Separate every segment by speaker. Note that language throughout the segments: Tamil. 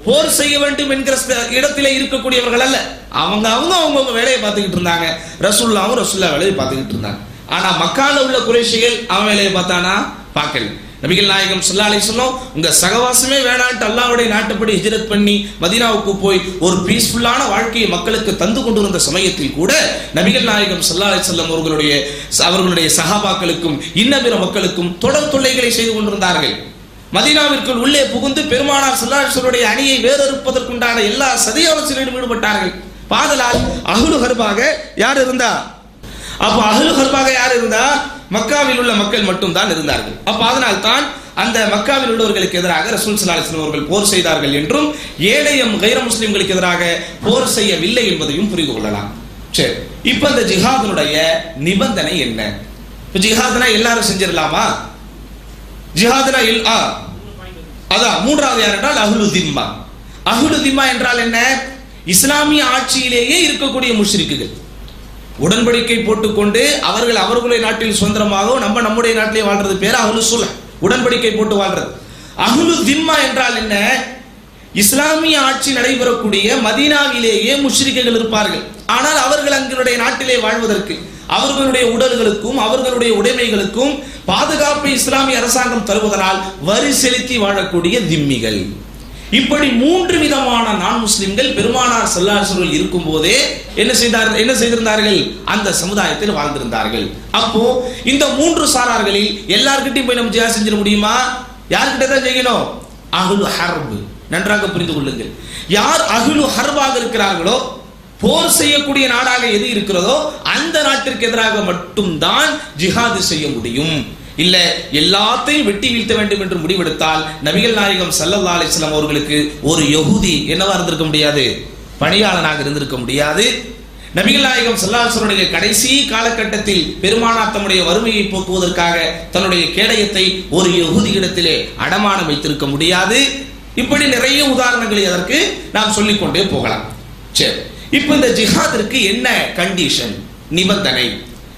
Speaker 1: போர் செய்ய வேண்டும் என்கிற ஸ்த- இடத்திலே இருக்கக்கூடியவர்கள் அல்ல அவங்க அவங்க அவங்கவுங்க வேலையை பார்த்துக்கிட்டு இருந்தாங்க ரசூல்லாவும் ரசூல்லா வேலையை பார்த்துக்கிட்டு இருந்தாங்க ஆனா மக்கால உள்ள குறைஷிகள் அவன் வேலையை பார்த்தானா பார்க்கல நபிகள் நாயகம் ஸல்லல்லாஹு அலைஹி வஸல்லம் உங்க சகவாசமே வேணான்ட்டு அல்லாஹ்வுடைய நாட்டுப்படி ஹிஜ்ரத் பண்ணி மதீனாவுக்கு போய் ஒரு பீஸ்ஃபுல்லான வாழ்க்கையை மக்களுக்கு தந்து கொண்டிருந்த சமயத்தில் கூட நபிகள் நாயகம் ஸல்லல்லாஹு அலைஹி வஸல்லம் அவர்களுடைய அவர்களுடைய சஹாபாக்களுக்கும் இன்னபிற மக்களுக்கும் தொடர் தொல்லைகளை செய்து கொண்டிருந்தார்கள் மதீனாவிற்குள் உள்ளே புகுந்து பெருமானார் ஸல்லல்லாஹு அணியை வேறறுப்பதற்குண்டான எல்லா சதியாலோசனையிலும் ஈடுபட்டார்கள் பாதலால் அஹ்லு ஹர்பாக யார் இருந்தா அப்ப அஹ்லு ஹர்பாக யார் இருந்தா மக்காவில் உள்ள மக்கள் மட்டும் தான் இருந்தார்கள் அப்ப அதனால் தான் அந்த மக்காவில் உள்ளவர்களுக்கு எதிராக ரசூல் ஸல்லல்லாஹு அலைஹி வஸல்லம் அவர்கள் போர் செய்தார்கள் என்றும் ஏழையம் கைர முஸ்லிம்களுக்கு எதிராக போர் செய்யவில்லை என்பதையும் புரிந்து கொள்ளலாம் சரி இப்ப இந்த ஜிஹாதினுடைய நிபந்தனை என்ன இப்ப ஜிஹாத்னா எல்லாரும் செஞ்சிடலாமா ஜிஹாதுனா இல் ஆ அதான் மூன்றாவது யார் என்றால் அஹ்லு திம்மா அஹ்லு திம்மா என்றால் என்ன இஸ்லாமிய ஆட்சியிலேயே இருக்கக்கூடிய முஷ்ரிக்குகள் உடன்படிக்கை போட்டுக்கொண்டு அவர்கள் அவர்களுடைய நாட்டில் சுதந்திரமாகவும் நம்ம நம்முடைய நாட்டிலே வாழ்றது பேர் அஹ்லு சுல்ஹ் உடன்படிக்கை போட்டு வாழ்றது அஹ்லு திம்மா என்றால் என்ன இஸ்லாமிய ஆட்சி நடைபெறக்கூடிய மதீனாவிலேயே முஷ்ரிக்குகள் இருப்பார்கள் ஆனால் அவர்கள் அங்களுடைய நாட்டிலே வாழ்வதற்கு அவர்களுடைய உடல்களுக்கும் அவர்களுடைய உடைமைகளுக்கும் பாதுகாப்பை இஸ்லாமிய அரசாங்கம் தருவதனால் வரி செலுத்தி வாழக்கூடிய திம்மிகள் இப்படி மூன்று விதமான நான் முஸ்லிம்கள் பெருமானார் செல்லாசர்கள் இருக்கும் போதே என்ன செய்தார் என்ன செய்திருந்தார்கள் அந்த சமுதாயத்தில் வாழ்ந்திருந்தார்கள் அப்போ இந்த மூன்று சாரார்களில் எல்லார்கிட்டையும் போய் நம்ம ஜியா செஞ்சிட முடியுமா யார்கிட்ட தான் செய்யணும் அஹ்லு ஹர்ப் நன்றாக புரிந்து கொள்ளுங்கள் யார் அஹ்லு ஹர்பாக இருக்கிறார்களோ போர் செய்யக்கூடிய நாடாக எது இருக்கிறதோ அந்த நாட்டிற்கு எதிராக மட்டும்தான் ஜிஹாது செய்ய முடியும் இல்ல எல்லாத்தையும் வெட்டி வீழ்த்த வேண்டும் என்று முடிவெடுத்தால் நபிகள் நாயகம் ஸல்லல்லாஹு அலைஹி வஸல்லம் அவர்களுக்கு ஒரு யஹூதி என்னவா இருந்திருக்க முடியாது பணியாளனாக இருந்திருக்க முடியாது நபிகள் நாயகம் ஸல்லல்லாஹு அலைஹி வஸல்லம் கடைசி காலகட்டத்தில் பெருமானார் தம்முடைய வறுமையை போக்குவதற்காக தன்னுடைய கேடயத்தை ஒரு யஹூதியிடத்திலே அடமானம் வைத்திருக்க முடியாது இப்படி நிறைய உதாரணங்களை அதற்கு நாம் சொல்லிக்கொண்டே போகலாம் சரி இப்போ இந்த ஜிஹாதிற்கு என்ன கண்டிஷன் நிபந்தனை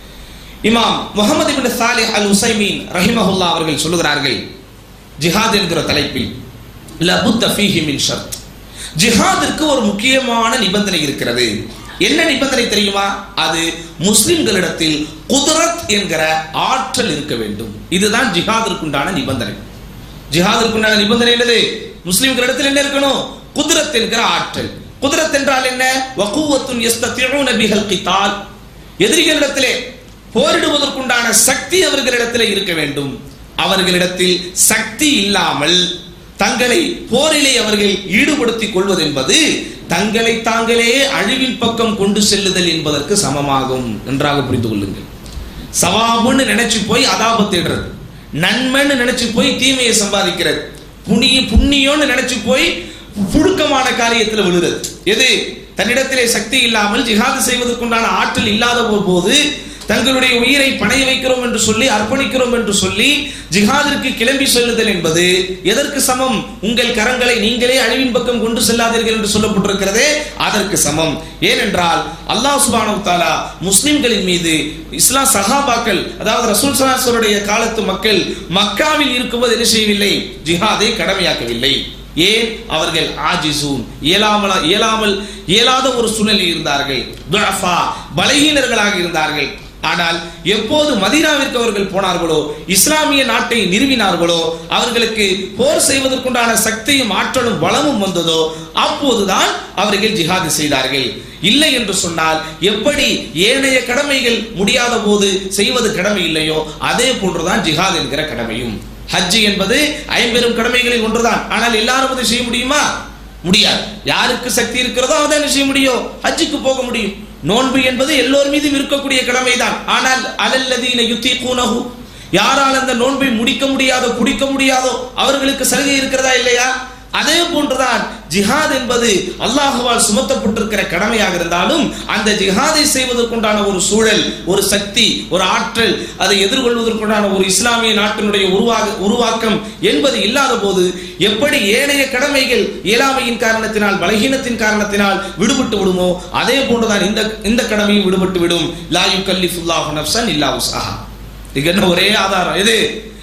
Speaker 1: இமாம் முகமது இப்னு சாலிஹ் அல் உசைமீன் ரஹிமஹுல்லா அவர்கள் சொல்லுகிறார்கள் ஜிஹாத் என்கிற தலைப்பில் லபுத்த ஃபீஹி மின் ஷர்த் ஜிஹாதிற்கு ஒரு முக்கியமான நிபந்தனை இருக்கிறது என்ன நிபந்தனை தெரியுமா அது முஸ்லிம்களிடத்தில் குதரத் என்கிற ஆற்றல் இருக்க வேண்டும் இதுதான் ஜிஹாதிற்குண்டான நிபந்தனை ஜிஹாதிற்குண்டான நிபந்தனை என்னது முஸ்லிம்களிடத்தில் என்ன இருக்கணும் குதிரத் என்கிற ஆற்றல் குதிரத் என்றால் என்ன வகுவத்துன் யஸ்தத்தியூன பிஹல் கிதால் எதிரிகளிடத்திலே போரிடுவதற்குண்டான சக்தி அவர்களிடத்திலே இருக்க வேண்டும் அவர்களிடத்தில் சக்தி இல்லாமல் தங்களை போரிலே அவர்கள் ஈடுபடுத்திக் கொள்வது என்பது தங்களை தாங்களே அழிவின் பக்கம் கொண்டு செல்லுதல் என்பதற்கு சமமாகும் நன்றாக புரிந்து கொள்ளுங்கள் சவாபுன்னு நினைச்சு போய் அதாபத் தேடுறது நன்மைன்னு நினைச்சு போய் தீமையை சம்பாதிக்கிறது புண்ணிய புண்ணியம்னு நினைச்சு போய் புழுக்கமான காரியத்தில் விழுறது எது தன்னிடத்திலே சக்தி இல்லாமல் ஜிஹாது செய்வதற்குண்டான ஆற்றல் இல்லாத போது தங்களுடைய உயிரை பணைய வைக்கிறோம் என்று சொல்லி அர்ப்பணிக்கிறோம் என்று சொல்லி ஜிஹாதிற்கு கிளம்பி செல்லுதல் என்பது எதற்கு சமம் உங்கள் கரங்களை நீங்களே அழிவின் பக்கம் கொண்டு செல்லாதீர்கள் என்று சொல்லப்பட்டிருக்கிறதே அதற்கு சமம் ஏனென்றால் அல்லாஹ் சுபானு தாலா முஸ்லிம்களின் மீது இஸ்லாம் சஹாபாக்கள் அதாவது ரசூல் சலாசருடைய காலத்து மக்கள் மக்காவில் இருக்கும்போது என்ன செய்யவில்லை ஜிஹாதை கடமையாக்கவில்லை ஏன் அவர்கள் ஆஜிசூன் இயலாமல் இயலாமல் இயலாத ஒரு சூழ்நிலையில் இருந்தார்கள் துஅஃபா, பலகீனர்களாக இருந்தார்கள் ஆனால் எப்போது மதீனாவிற்கு அவர்கள் போனார்களோ இஸ்லாமிய நாட்டை நிறுவினார்களோ அவர்களுக்கு போர் செய்வதற்குண்டான சக்தியும் ஆற்றலும் பலமும் வந்ததோ அப்போதுதான் அவர்கள் ஜிஹாது செய்தார்கள் இல்லை என்று சொன்னால் எப்படி ஏனைய கடமைகள் முடியாத போது செய்வது கடமை இல்லையோ அதே போன்றுதான் ஜிஹாத் என்கிற கடமையும் ஹஜ் என்பது ஐம்பெரும் கடமைகளில் ஒன்றுதான் ஆனால் எல்லாரும் அதை செய்ய முடியுமா முடியாது யாருக்கு சக்தி இருக்கிறதோ அவன் என்ன செய்ய முடியும் ஹஜ்ஜுக்கு போக முடியும் நோன்பு என்பது எல்லோர் மீதும் இருக்கக்கூடிய கடமைதான் ஆனால் அலல்லதீன யுத்தி கூனஹு யாரால் அந்த நோன்பை முடிக்க முடியாதோ குடிக்க முடியாதோ அவர்களுக்கு சலுகை இருக்கிறதா இல்லையா அதே போன்றுதான் ஜிஹாத் என்பது அல்லாஹுவால் சுமத்தப்பட்டிருக்கிற கடமையாக இருந்தாலும் அந்த ஜிஹாதை செய்வதற்குண்டான ஒரு சூழல் ஒரு சக்தி ஒரு ஆற்றல் அதை எதிர்கொள்வதற்குண்டான ஒரு இஸ்லாமிய நாட்டினுடைய உருவாக உருவாக்கம் என்பது இல்லாத போது எப்படி ஏனைய கடமைகள் இயலாமையின் காரணத்தினால் பலகீனத்தின் காரணத்தினால் விடுபட்டு விடுமோ அதே போன்றுதான் இந்த இந்த கடமையும் விடுபட்டு விடும் லாயு கல்லிஃபுல்லாஹு நஃப்சன் இல்லா உஸ்ஹா இது என்ன ஒரே ஆதாரம் எது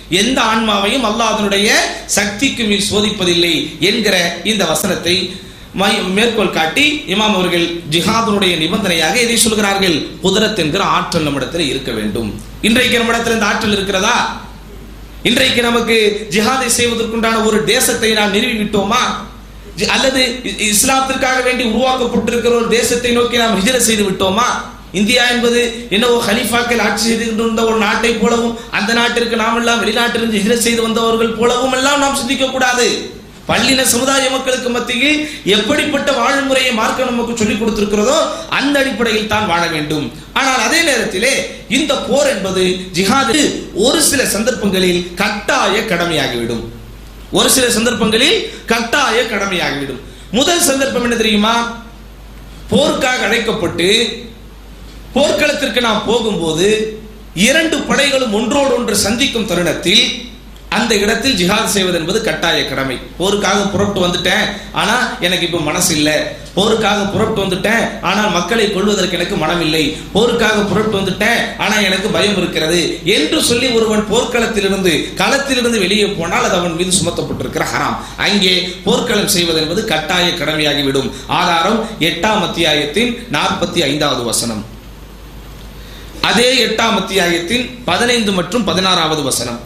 Speaker 1: எந்த ஆன்மாவையும் அல்லாஹ் அதனுடைய சக்திக்கு மீறி சோதிப்பதில்லை என்கிற இந்த வசனத்தை மை- மேற்கோள் காட்டி இமாம் அவர்கள் ஜிஹாதுடைய நிபந்தனையாக இதை சொல்கிறார்கள் குதிரத் என்கிற ஆற்றல் நம்மிடத்தில் இருக்க வேண்டும் இன்றைக்கு நம்மிடத்தில் இந்த ஆற்றல் இருக்கிறதா இன்றைக்கு நமக்கு ஜிஹாதை செய்வதற்குண்டான ஒரு தேசத்தை நாம் நிறுவி விட்டோமா ஜி- அல்லது இ- இஸ்லாத்திற்காக வேண்டி உருவாக்கப்பட்டிருக்கிற ஒரு தேசத்தை நோக்கி நாம் ஹிஜர செய்து விட்டோமா இந்தியா என்பது என்னவோ ஹலீஃபாக்கள் ஆட்சி செய்து கொண்டிருந்த ஒரு நாட்டை போலவும் அந்த நாட்டிற்கு நாம் எல்லாம் வெளிநாட்டிலிருந்து ஹிஜர செய்து வந்தவர்கள் போலவும் எல்லாம் நாம் சிந்திக்க கூடாது பள்ளின சமுதாய மக்களுக்கு மத்தியில் எப்படிப்பட்ட வாழ்முறையை மார்க்க நமக்கு சொல்லிக் கொடுத்திருக்கிறதோ அந்த அடிப்படையில் தான் வாழ வேண்டும் ஆனால் அதே நேரத்திலே இந்த போர் என்பது ஜிஹாது ஒரு சில சந்தர்ப்பங்களில் கட்டாய கடமையாகிவிடும் ஒரு சில சந்தர்ப்பங்களில் கட்டாய கடமையாகிவிடும் முதல் சந்தர்ப்பம் என்ன தெரியுமா போருக்காக அழைக்கப்பட்டு போர்க்களத்திற்கு நாம் போகும்போது இரண்டு படைகளும் ஒன்றோடு ஒன்று சந்திக்கும் தருணத்தில் அந்த இடத்தில் ஜிஹாத் செய்வது என்பது கட்டாய கடமை போருக்காக புறப்பட்டு வந்துட்டேன் ஆனா எனக்கு இப்ப மனசு இல்லை போருக்காக புறப்பட்டு வந்துட்டேன் ஆனால் மக்களை கொள்வதற்கு எனக்கு மனம் இல்லை போருக்காக புறப்பட்டு வந்துட்டேன் ஆனா எனக்கு பயம் இருக்கிறது என்று சொல்லி ஒருவன் போர்க்களத்திலிருந்து களத்திலிருந்து வெளியே போனால் அது அவன் மீது சுமத்தப்பட்டிருக்கிற ஹராம் அங்கே போர்க்களம் செய்வது என்பது கட்டாய கடமையாகிவிடும் ஆதாரம் எட்டாம் அத்தியாயத்தின் நாற்பத்தி ஐந்தாவது வசனம் அதே எட்டாம் அத்தியாயத்தின் பதினைந்து மற்றும் பதினாறாவது வசனம்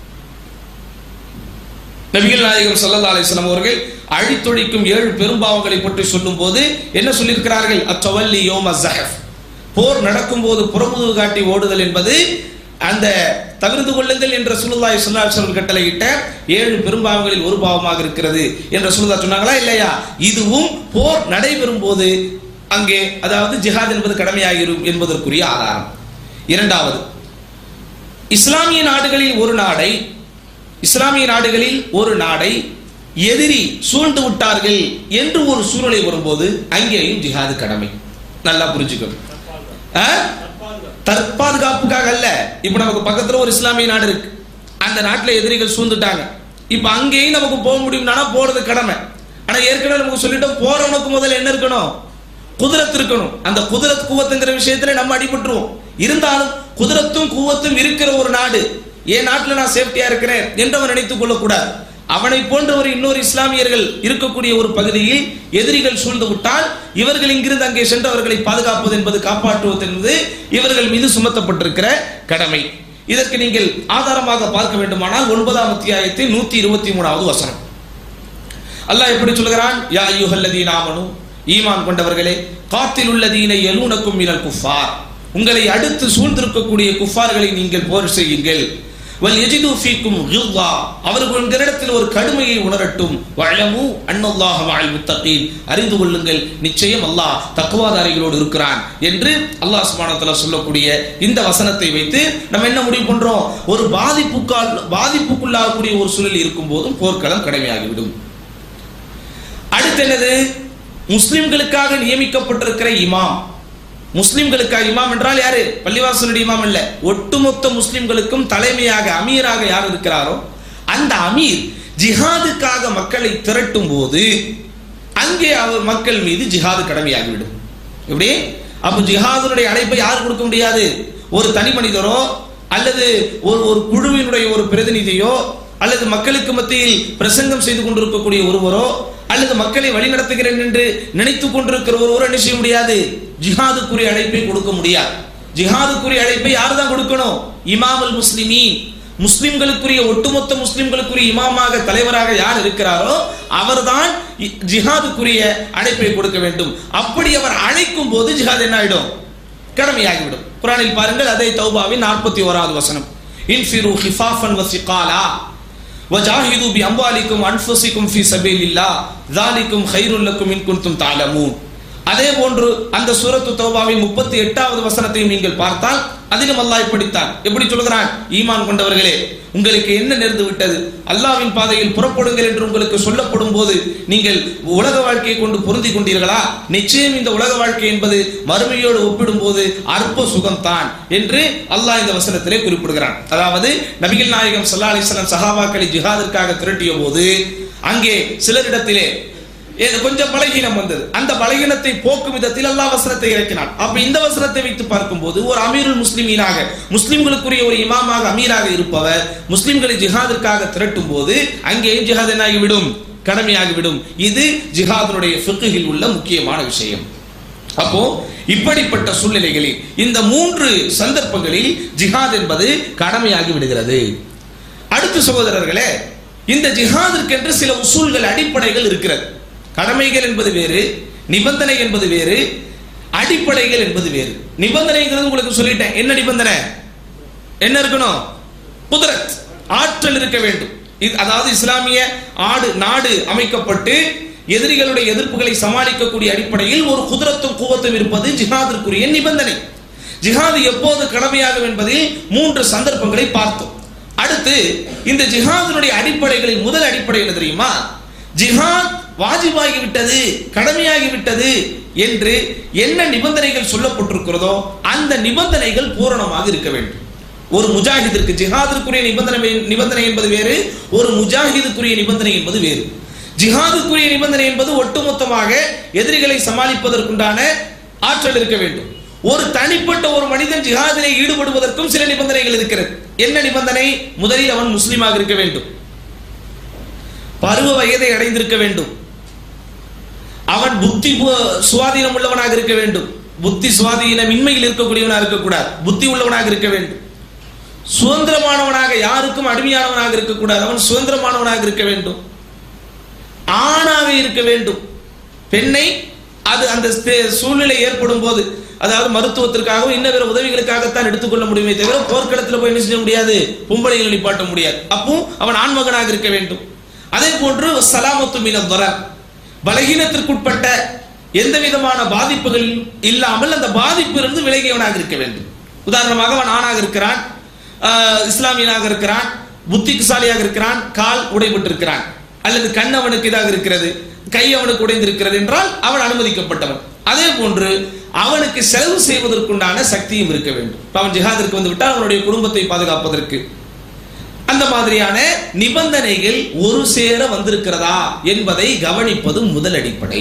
Speaker 1: நபிகள் நாயகம் ஸல்லல்லாஹு அலைஹி வஸல்லம் அவர்கள் அழித்தொழிக்கும் ஏழு பெரும்பாவங்களை பற்றி சொல்லும்போது என்ன சொல்லியிருக்கிறார்கள் அத்தவல்லி யோம ஜஹஃப் போர் நடக்கும்போது புறமுதுகு காட்டி ஓடுதல் என்பது அந்த தவிர்த்து கொள்ளுங்கள் என்ற சுல்லாய் சுல்லாசர்கள் கட்டளையிட்ட ஏழு பெரும்பாவங்களில் ஒரு பாவமாக இருக்கிறது என்ற சுல்லா சொன்னாங்களா இல்லையா இதுவும் போர் நடைபெறும் போது அங்கே அதாவது ஜிஹாத் என்பது கடமையாகிரும் என்பதற்குரிய ஆதாரம் இரண்டாவது இஸ்லாமிய நாடுகளில் ஒரு நாடை இஸ்லாமிய நாடுகளில் ஒரு நாடை எதிரி சூழ்ந்து விட்டார்கள் என்று ஒரு சூழ்நிலை வரும்போது அங்கேயும் ஜிஹாது கடமை நல்லா புரிஞ்சுக்கணும் ஆ? தற்பாதுகாப்புக்காக அல்ல இப்ப நமக்கு பக்கத்துல ஒரு இஸ்லாமிய நாடு இருக்கு அந்த நாட்டுல எதிரிகள் சூழ்ந்துட்டாங்க இப்ப அங்கேயும் நமக்கு போக முடியும்னா போறது கடமை ஆனா ஏற்கனவே நமக்கு சொல்லிட்டோம் போறவனுக்கு முதல்ல என்ன இருக்கணும் குதிரத் இருக்கணும் அந்த குதிரத் குவத்துங்கிற விஷயத்துல நம்ம அடிபட்டுருவோம் இருந்தாலும் குதிரத்தும் குவத்தும் இருக்கிற ஒரு நாடு என் நாட்டுல நான் சேஃப்டியா இருக்கிறேன் என்று அவன் நினைத்துக் கொள்ளக்கூடாது அவனை போன்ற ஒரு இன்னொரு இஸ்லாமியர்கள் இருக்கக்கூடிய ஒரு பகுதியில் எதிரிகள் சூழ்ந்து விட்டால் இவர்கள் இங்கிருந்து அங்கே சென்று அவர்களை பாதுகாப்பது என்பது காப்பாற்றுவது என்பது இவர்கள் மீது சுமத்தப்பட்டிருக்கிற கடமை இதற்கு நீங்கள் ஆதாரமாக பார்க்க வேண்டுமானால் ஒன்பதாம் அத்தியாயத்தில் நூத்தி இருபத்தி மூணாவது வசனம் அல்லாஹ் எப்படி சொல்கிறான் யா ஐயுஹல்லதீன ஆமனு ஈமான் கொண்டவர்களே காத்தில் உள்ளதீனை எலூனக்கும் மினல் குஃபார் உங்களை அடுத்து சூழ்ந்திருக்கக்கூடிய குஃபார்களை நீங்கள் போர் செய்யுங்கள் வல் எஜிது ஃபீக்கும் கில்லா அவர்கள் உங்களிடத்தில் ஒரு கடுமையை உணரட்டும் வழமு அன்னல்லாஹ மஅல் முத்தகீன் அறிந்து கொள்ளுங்கள் நிச்சயம் அல்லாஹ் தக்குவாதாரிகளோடு இருக்கிறான் என்று அல்லாஹ் சுப்ஹானஹு வ தஆலா சொல்லக்கூடிய இந்த வசனத்தை வைத்து நம்ம என்ன முடிவு பண்றோம் ஒரு பாதிப்புக்கால் பாதிப்புக்குள்ளாகக்கூடிய ஒரு சூழல் இருக்கும் போதும் போர்க்களம் கடமையாகிவிடும் அடுத்து என்னது முஸ்லிம்களுக்காக நியமிக்கப்பட்டிருக்கிற இமாம் முஸ்லிம்களுக்காக இமாம் என்றால் யாரு பள்ளிவாசலுடைய இமாம் இல்ல ஒட்டுமொத்த முஸ்லிம்களுக்கும் தலைமையாக அமீராக யார் இருக்கிறாரோ அந்த அமீர் ஜிஹாதுக்காக மக்களை திரட்டும் போது அங்கே அவர் மக்கள் மீது ஜிஹாது கடமையாகிவிடும் எப்படி அப்ப ஜிஹாதுடைய அழைப்பை யார் கொடுக்க முடியாது ஒரு தனி மனிதரோ அல்லது ஒரு ஒரு குழுவினுடைய ஒரு பிரதிநிதியோ அல்லது மக்களுக்கு மத்தியில் பிரசங்கம் செய்து கொண்டிருக்கக்கூடிய ஒருவரோ அல்லது மக்களை வழிநடத்துகிறேன் என்று நினைத்துக் கொண்டிருக்கிற ஒருவரோ என்ன செய்ய முடியாது ஜிஹாதுக்குரிய அழைப்பை கொடுக்க முடியாது ஜிஹாதுக்குரிய அழைப்பை யார் தான் கொடுக்கணும் இமாமுல் முஸ்லிமீன் முஸ்லிம்களுக்குரிய ஒட்டுமொத்த முஸ்லிம்களுக்குரிய இமாமாக தலைவராக யார் இருக்கிறாரோ அவர்தான் இ- ஜிஹாதுக்குரிய அழைப்பை கொடுக்க வேண்டும் அப்படி அவர் அழைக்கும் போது ஜிஹாத் என்ன ஆயிடும் கடமையாகிவிடும் குரானில் பாருங்கள் அதே தௌபாவின் நாற்பத்தி ஓராவது வசனம் இன்ஃபிரு ஹிஃபாஃபன் வசிகாலா வஜாஹிது பி அம்வாலிக்கும் அன்ஃபுசிக்கும் ஃபி சபீலில்லா ذَلِكُمْ خَيْرٌ لَكُمْ إِن كُنتُمْ تَعْلَمُونَ அதே போன்று அந்த சூரத்து தௌபாவின் முப்பத்தி எட்டாவது வசனத்தையும் நீங்கள் பார்த்தால் அதிலும் அல்லாஹ் இப்படித்தான் எப்படி சொல்கிறான் ஈமான் கொண்டவர்களே உங்களுக்கு என்ன நேர்ந்து விட்டது அல்லாஹ்வின் பாதையில் புறப்படுங்கள் என்று உங்களுக்கு சொல்லப்படும் போது நீங்கள் உலக வாழ்க்கையை கொண்டு பொருந்தி கொண்டீர்களா நிச்சயம் இந்த உலக வாழ்க்கை என்பது மறுமையோடு ஒப்பிடும்போது அற்ப சுகம்தான் என்று அல்லாஹ் இந்த வசனத்திலே குறிப்பிடுகிறான் அதாவது நபிகள் நாயகம் ஸல்லல்லாஹு அலைஹி வஸல்லம் சஹாபாக்களை ஜிஹாதிற்காக திரட்டிய போது அங்கே சிலரிடத்திலே ஏ- கொஞ்சம் பலகீனம் வந்தது அந்த பலகீனத்தை போக்கும் விதத்தில் அல்லாஹ் வசனத்தை இறக்கினான் அப்ப இந்த வசனத்தை வைத்து பார்க்கும்போது ஒரு அமீருல் முஸ்லிமீனாக முஸ்லிம்களுக்குரிய ஒரு இமாமாக அமீராக இருப்பவர் முஸ்லிம்களை ஜிஹாதிற்காக திரட்டும் போது அங்கேயும் ஜிஹாத் என்னாகிவிடும் கடமையாகிவிடும் இது ஜிஹாதினுடைய ஃபிக்ஹில் உள்ள முக்கியமான விஷயம் அப்போ இப்படிப்பட்ட சூழ்நிலைகளில் இந்த மூன்று சந்தர்ப்பங்களில் ஜிஹாத் என்பது கடமையாகி விடுகிறது அடுத்து சகோதரர்களே இந்த ஜிஹாதிற்கென்று சில உசூல்கள் அடிப்படைகள் இருக்கிறது கடமைகள் என்பது வேறு நிபந்தனை என்பது வேறு அடிப்படைகள் என்பது வேறு நிபந்தனைங்கிறது உங்களுக்கு சொல்லிட்டேன் என்ன நிபந்தனை என்ன இருக்கணும் குதிரத் ஆற்றல் இருக்க வேண்டும் இது அதாவது இஸ்லாமிய ஆடு நாடு அமைக்கப்பட்டு எதிரிகளுடைய எதிர்ப்புகளை சமாளிக்கக்கூடிய அடிப்படையில் ஒரு குதிரத்தும் கூவத்தும் இருப்பது ஜிஹாதிற்குரிய நிபந்தனை ஜிஹாது எப்போது கடமையாகும் என்பதில் மூன்று சந்தர்ப்பங்களை பார்த்தோம் அடுத்து இந்த ஜிஹாதினுடைய அடிப்படைகளில் முதல் அடிப்படை என்ன தெரியுமா ஜிஹாத் வாஜிபாகி விட்டது கடமையாகி விட்டது என்று என்ன நிபந்தனைகள் சொல்லப்பட்டிருக்கிறதோ அந்த நிபந்தனைகள் பூரணமாக இருக்க வேண்டும் ஒரு முஜாஹிதிற்கு ஜிஹாதிற்குரிய நிபந்தனை நிபந்தனை என்பது வேறு ஒரு முஜாஹிதுக்குரிய நிபந்தனை என்பது வேறு ஜிஹாதுக்குரிய நிபந்தனை என்பது ஒட்டுமொத்தமாக எதிரிகளை சமாளிப்பதற்குண்டான ஆற்றல் இருக்க வேண்டும் ஒரு தனிப்பட்ட ஒரு மனிதன் ஜிஹாதிலே ஈடுபடுவதற்கும் சில நிபந்தனைகள் இருக்கிறது என்ன நிபந்தனை முதலில் அவன் முஸ்லீமாக இருக்க வேண்டும் பருவ வயதை அடைந்திருக்க வேண்டும் அவன் புத்தி பு- சுவாதீனம் உள்ளவனாக இருக்க வேண்டும் புத்தி சுவாதீனம் இன்மையில் இருக்கக்கூடியவனாக இருக்கக்கூடாது புத்தி உள்ளவனாக இருக்க வேண்டும் சுதந்திரமானவனாக யாருக்கும் அடிமையானவனாக இருக்கக்கூடாது அவன் சுதந்திரமானவனாக இருக்க வேண்டும் ஆணாக இருக்க வேண்டும் பெண்ணை அது அந்த ஸ்தே- சூழ்நிலை ஏற்படும் போது அதாவது மருத்துவத்திற்காகவும் இன்ன பிற உதவிகளுக்காகத்தான் எடுத்துக்கொள்ள முடியுமே தவிர போர்க்களத்தில் போய் என்ன செய்ய முடியாது பொம்பளைகளை நிப்பாட்ட முடியாது அப்போ அவன் ஆண்மகனாக இருக்க வேண்டும் அதே போன்று சலாமத்து மீன பலகீனத்திற்குட்பட்ட எந்த விதமான பாதிப்புகள் இல்லாமல் அந்த பாதிப்பிலிருந்து விலகியவனாக இருக்க வேண்டும் உதாரணமாக அவன் ஆணாக இருக்கிறான் ஆஹ், இஸ்லாமியனாக இருக்கிறான் புத்திசாலியாக இருக்கிறான் கால் உடைபட்டிருக்கிறான் அல்லது கண் அவனுக்கு இதாக இருக்கிறது கை அவனுக்கு உடைந்திருக்கிறது என்றால் அவன் அனுமதிக்கப்பட்டவன் அதே போன்று அவனுக்கு செலவு செய்வதற்குண்டான சக்தியும் இருக்க வேண்டும் இப்ப அவன் ஜிஹாதிற்கு வந்து விட்டால் அவனுடைய குடும்பத்தை பாதுகாப்பதற்கு அந்த மாதிரியான நிபந்தனைகள் ஒரு சேர வந்திருக்கிறதா என்பதை கவனிப்பது முதல் அடிப்படை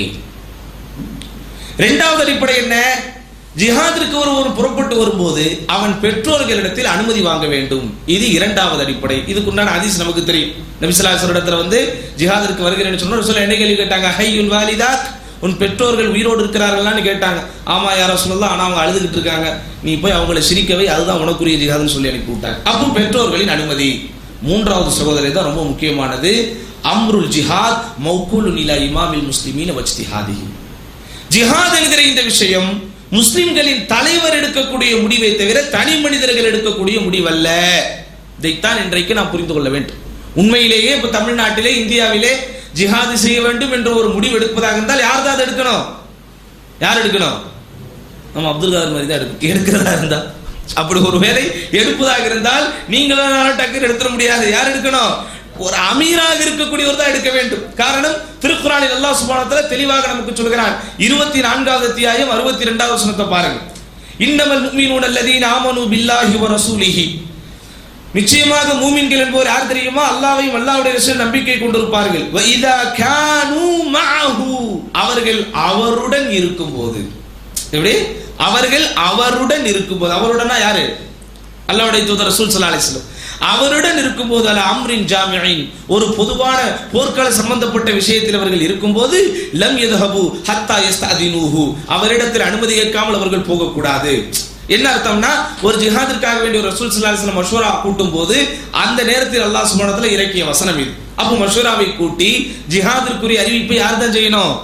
Speaker 1: இரண்டாவது அடிப்படை என்ன ஜிஹாதிற்கு ஒரு ஒரு புறப்பட்டு வரும்போது அவன் பெற்றோர்களிடத்தில் அனுமதி வாங்க வேண்டும் இது இரண்டாவது அடிப்படை இதுக்குண்டான ஹதீஸ் நமக்கு தெரியும் நபிசல்லாசர் இடத்துல வந்து ஜிஹாதிற்கு வருகிறேன்னு சொன்ன சொல்ல என்ன கேள்வி கேட்டாங்க ஹையுல் வாலிதாக் உன் பெற்றோர்கள் உயிரோடு இருக்கிறார்களான்னு கேட்டாங்க ஆமா யாரோ சொல்லலாம் ஆனா அவங்க அழுதுகிட்டு இருக்காங்க நீ போய் அவங்கள சிரிக்கவே அதுதான் உனக்குரிய ஜிஹாதுன்னு சொல்லி அனுப்பி விட்டாங்க அப்போ பெற்றோர்களின் அனுமதி மூன்றாவது சகோதரி தான் ரொம்ப முக்கியமானது அம்ருல் ஜிஹாத் மௌகூலு நிலா இமாமில் முஸ்லிமீன வஜ்திஹாதிஹி ஜிஹாத் என்கிற இந்த விஷயம் முஸ்லிம்களின் தலைவர் எடுக்கக்கூடிய முடிவை தவிர தனி மனிதர்கள் எடுக்கக்கூடிய முடிவல்ல இதைத்தான் இன்றைக்கு நாம் புரிந்து கொள்ள வேண்டும் உண்மையிலேயே இப்ப தமிழ்நாட்டிலே இந்தியாவிலே ஜிஹாது செய்ய வேண்டும் என்ற ஒரு முடிவு எடுப்பதாக இருந்தால் யார் தான் அதை எடுக்கணும் யார் எடுக்கணும் நம்ம அப்துல் கலாம் மாதிரி தான் எடுக்க எடுக்கிறதா இருந்தா அப்படி ஒரு வேலை எடுப்பதாக இருந்தால் நீங்களும் டக்குன்னு எடுத்துட முடியாது யார் எடுக்கணும் ஒரு அமீராக இருக்கக்கூடியவர் தான் எடுக்க வேண்டும் காரணம் திருக்குறானில் அல்லாஹ் சுபானத்துல தெளிவாக நமக்கு சொல்கிறான் இருபத்தி நான்காவது அத்தியாயம் அறுபத்தி ரெண்டாவது வசனத்தை பாருங்க இன்னமல் முஃமினூன அல்லதீன ஆமனு பில்லாஹி வ ரசூலிஹி நிச்சயமாக மூமின்கள் என்பவர் யார் தெரியுமா அல்லாஹ்வையும் அல்லாஹ்வுடைய ரசூல் நம்பிக்கை கொண்டிருப்பார்கள் வ இதா கானூ மஅஹு அவர்கள் அவருடன் இருக்கும்போது எப்படி அவர்கள் அவருடன் இருக்கும்போது அவருடனா யாரு அல்லாஹ்வுடைய தூதர் ரசூல் ஸல்லல்லாஹு அலைஹி வஸல்லம் அவருடன் இருக்கும்போது அல அம்ரின் ஜாமியின் ஒரு பொதுவான போர்க்கள சம்பந்தப்பட்ட விஷயத்தில் அவர்கள் இருக்கும்போது லம் யதஹபு ஹத்தா யஸ்தஅதினுஹு அவரிடத்தில் அனுமதி கேட்காமல் அவர்கள் போகக்கூடாது என்ன அர்த்தம்னா ஒரு ஜிஹாதிற்காக வேண்டிய ஒரு ரசூல் ஸல்லல்லாஹு அலைஹி வஸல்லம் மஷூரா கூட்டும் போது அந்த நேரத்தில் அல்லாஹ் சுப்ஹானஹு வ தஆலா இறக்கிய வசனம் இது அப்போ மஷூராவை கூட்டி ஜிஹாதிற்குரிய அறிவிப்பை யார் தான் செய்யணும்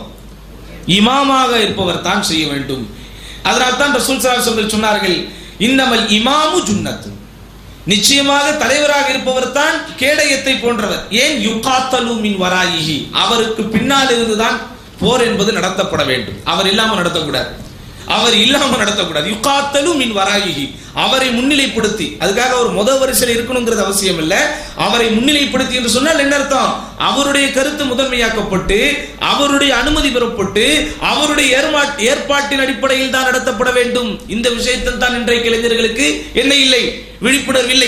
Speaker 1: இமாமாக இருப்பவர் தான் செய்ய வேண்டும் அதனால் தான் ரசூல் ஸல்லல்லாஹு அலைஹி வஸல்லம் சொன்னார்கள் இன்னமல் இமாமு ஜுன்னத்து நிச்சயமாக தலைவராக இருப்பவர் தான் கேடயத்தை போன்றவர் ஏன் யுகாத்தலு மின் வராயிஹி அவருக்கு பின்னால் இருந்துதான் போர் என்பது நடத்தப்பட வேண்டும் அவர் இல்லாம நடத்தக்கூடாது அவர் இல்லாம நடத்தக்கூடாது யுகாத்தலு மின் வராயிஹி அவரை முன்னிலைப்படுத்தி அதுக்காக அவர் முத வரிசையில் இருக்கணுங்கிறது அவசியம் இல்ல அவரை முன்னிலைப்படுத்தி என்று சொன்னால் என்ன அர்த்தம் அவருடைய கருத்து முதன்மையாக்கப்பட்டு அவருடைய அனுமதி பெறப்பட்டு அவருடைய ஏற்மா- ஏற்பாட்டின் அடிப்படையில் தான் நடத்தப்பட வேண்டும் இந்த விஷயத்தில் தான் இன்றைக்கு இளைஞர்களுக்கு என்ன இல்லை விழிப்புணர்வு இல்லை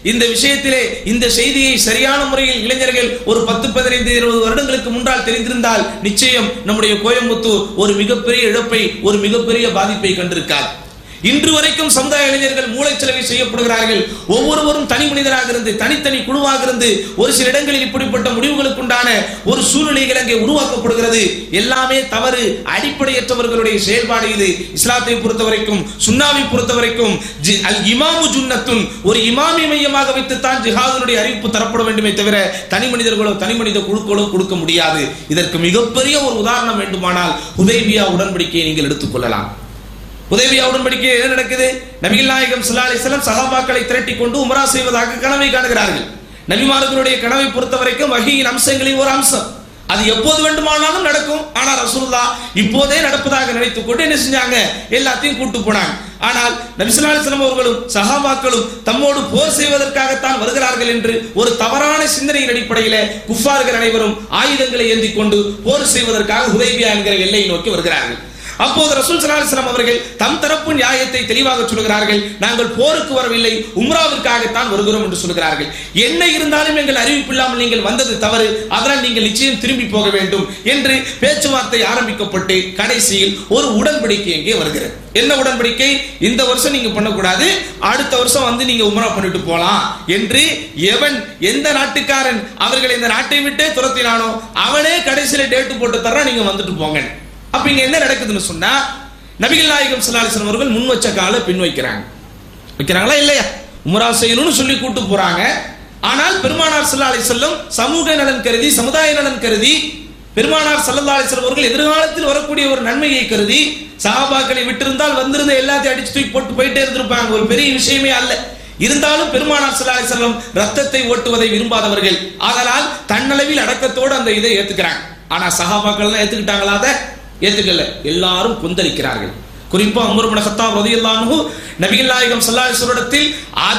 Speaker 1: இந்த விஷயத்திலே இந்த செய்தியை சரியான முறையில் இளைஞர்கள் ஒரு பத்து பதினைந்து இருபது வருடங்களுக்கு முன்னால் தெரிந்திருந்தால் நிச்சயம் நம்முடைய கோயம்புத்தூர் ஒரு மிகப்பெரிய இழப்பை ஒரு மிகப்பெரிய பாதிப்பை கண்டிருக்கார் இன்று வரைக்கும் சமுதாய இளைஞர்கள் மூளைச்சலவை செய்யப்படுகிறார்கள் ஒவ்வொருவரும் தனி மனிதராக இருந்து தனித்தனி குழுவாக இருந்து ஒரு சில இடங்களில் இப்படிப்பட்ட முடிவுகளுக்குண்டான ஒரு சூழ்நிலைகள் அங்கே உருவாக்கப்படுகிறது எல்லாமே தவறு அடிப்படையற்றவர்களுடைய செயல்பாடு இது இஸ்லாத்தை பொறுத்த வரைக்கும் சுன்னாவை பொறுத்த வரைக்கும் ஜி- அல் இமாமு ஜுன்னத்துன் ஒரு இமாமி மையமாக வைத்துத்தான் ஜிஹாதுடைய அறிவிப்பு தரப்பட வேண்டுமே தவிர தனி மனிதர்களோ தனி மனித குழுக்களோ கொடுக்க முடியாது இதற்கு மிகப்பெரிய ஒரு உதாரணம் வேண்டுமானால் உதய்பியா உடன்படிக்கையை நீங்கள் எடுத்துக்கொள்ளலாம் உதவியா உடன்படிக்கை என்ன நடக்குது நபிகள் நாயகம் ஸல்லல்லாஹு அலைஹி வஸல்லம் சஹாபாக்களை திரட்டி கொண்டு உம்ரா செய்வதாக கனவை காணுகிறார்கள் நபிமார்களுடைய கனவை பொறுத்த வரைக்கும் வகையின் அம்சங்களில் ஒரு அம்சம் அது எப்போது வேண்டுமானாலும் நடக்கும் ஆனா ரசூலுல்லா இப்போதே நடப்பதாக நினைத்துக் கொண்டு என்ன செஞ்சாங்க எல்லாத்தையும் கூட்டு போனாங்க ஆனால் நபிசுல்லா அலிஸ்லாம் அவர்களும் சஹாபாக்களும் தம்மோடு போர் செய்வதற்காகத்தான் வருகிறார்கள் என்று ஒரு தவறான சிந்தனையின் அடிப்படையில குஃபார்கள் அனைவரும் ஆயுதங்களை ஏந்தி கொண்டு போர் செய்வதற்காக ஹுதைபியா என்கிற எல்லையை நோக்கி வருகிறார்கள் அப்போது ரசூல் ஸல்லல்லாஹு அலைஹி வஸல்லம் அவர்கள் தம் தரப்பு நியாயத்தை தெளிவாக சொல்கிறார்கள் நாங்கள் போருக்கு வரவில்லை உம்ராவிற்காகத்தான் வருகிறோம் என்று சொல்கிறார்கள் என்ன இருந்தாலும் எங்கள் அறிவிப்பு இல்லாமல் நீங்கள் வந்தது தவறு அதனால் நீங்கள் நிச்சயம் திரும்பி போக வேண்டும் என்று பேச்சுவார்த்தை ஆரம்பிக்கப்பட்டு கடைசியில் ஒரு உடன்படிக்கை எங்கே வருகிறது என்ன உடன்படிக்கை இந்த வருஷம் நீங்க பண்ணக்கூடாது அடுத்த வருஷம் வந்து நீங்க உம்ரா பண்ணிட்டு போலாம் என்று எவன் எந்த நாட்டுக்காரன் அவர்கள் இந்த நாட்டை விட்டே துரத்தினானோ அவனே கடைசியில டேட்டு போட்டு தர்றான் நீங்க வந்துட்டு போங்க அப்ப இங்க என்ன நடக்குதுன்னு சொன்னா நபிகள் நாயகம் ஸல்லல்லாஹு அலைஹி வஸல்லம் அவர்கள் முன் வச்ச காலை பின் வைக்கிறாங்க வைக்கிறாங்களா இல்லையா உம்ரா செய்யணும்னு சொல்லி கூட்டு போறாங்க ஆனால் பெருமானார் ஸல்லல்லாஹு அலைஹி வஸல்லம் சமூக நலன் கருதி சமுதாய நலன் கருதி பெருமானார் ஸல்லல்லாஹு அலைஹி வஸல்லம் அவர்கள் எதிர்காலத்தில் வரக்கூடிய ஒரு நன்மையை கருதி சஹாபாக்களை விட்டிருந்தால் வந்திருந்த எல்லாத்தையும் அடிச்சு தூக்கி போட்டு போயிட்டே இருந்திருப்பாங்க ஒரு பெரிய விஷயமே அல்ல இருந்தாலும் பெருமானார் ஸல்லல்லாஹு அலைஹி வஸல்லம் ரத்தத்தை ஓட்டுவதை விரும்பாதவர்கள் ஆதலால் தன்னளவில் அடக்கத்தோடு அந்த இதை ஏத்துக்கிறாங்க ஆனா சஹாபாக்கள் எல்லாம் ஏத்துக்கிட்டாங்களா அதை ஏத்துக்கல எல்லாரும் கொந்தளிக்கிறார்கள் குறிப்பா உமர் இப்னு கத்தாப் ரலியல்லாஹு அன்ஹு நபிகள் நாயகம் ஸல்லல்லாஹு அலைஹி வஸல்லத்தில்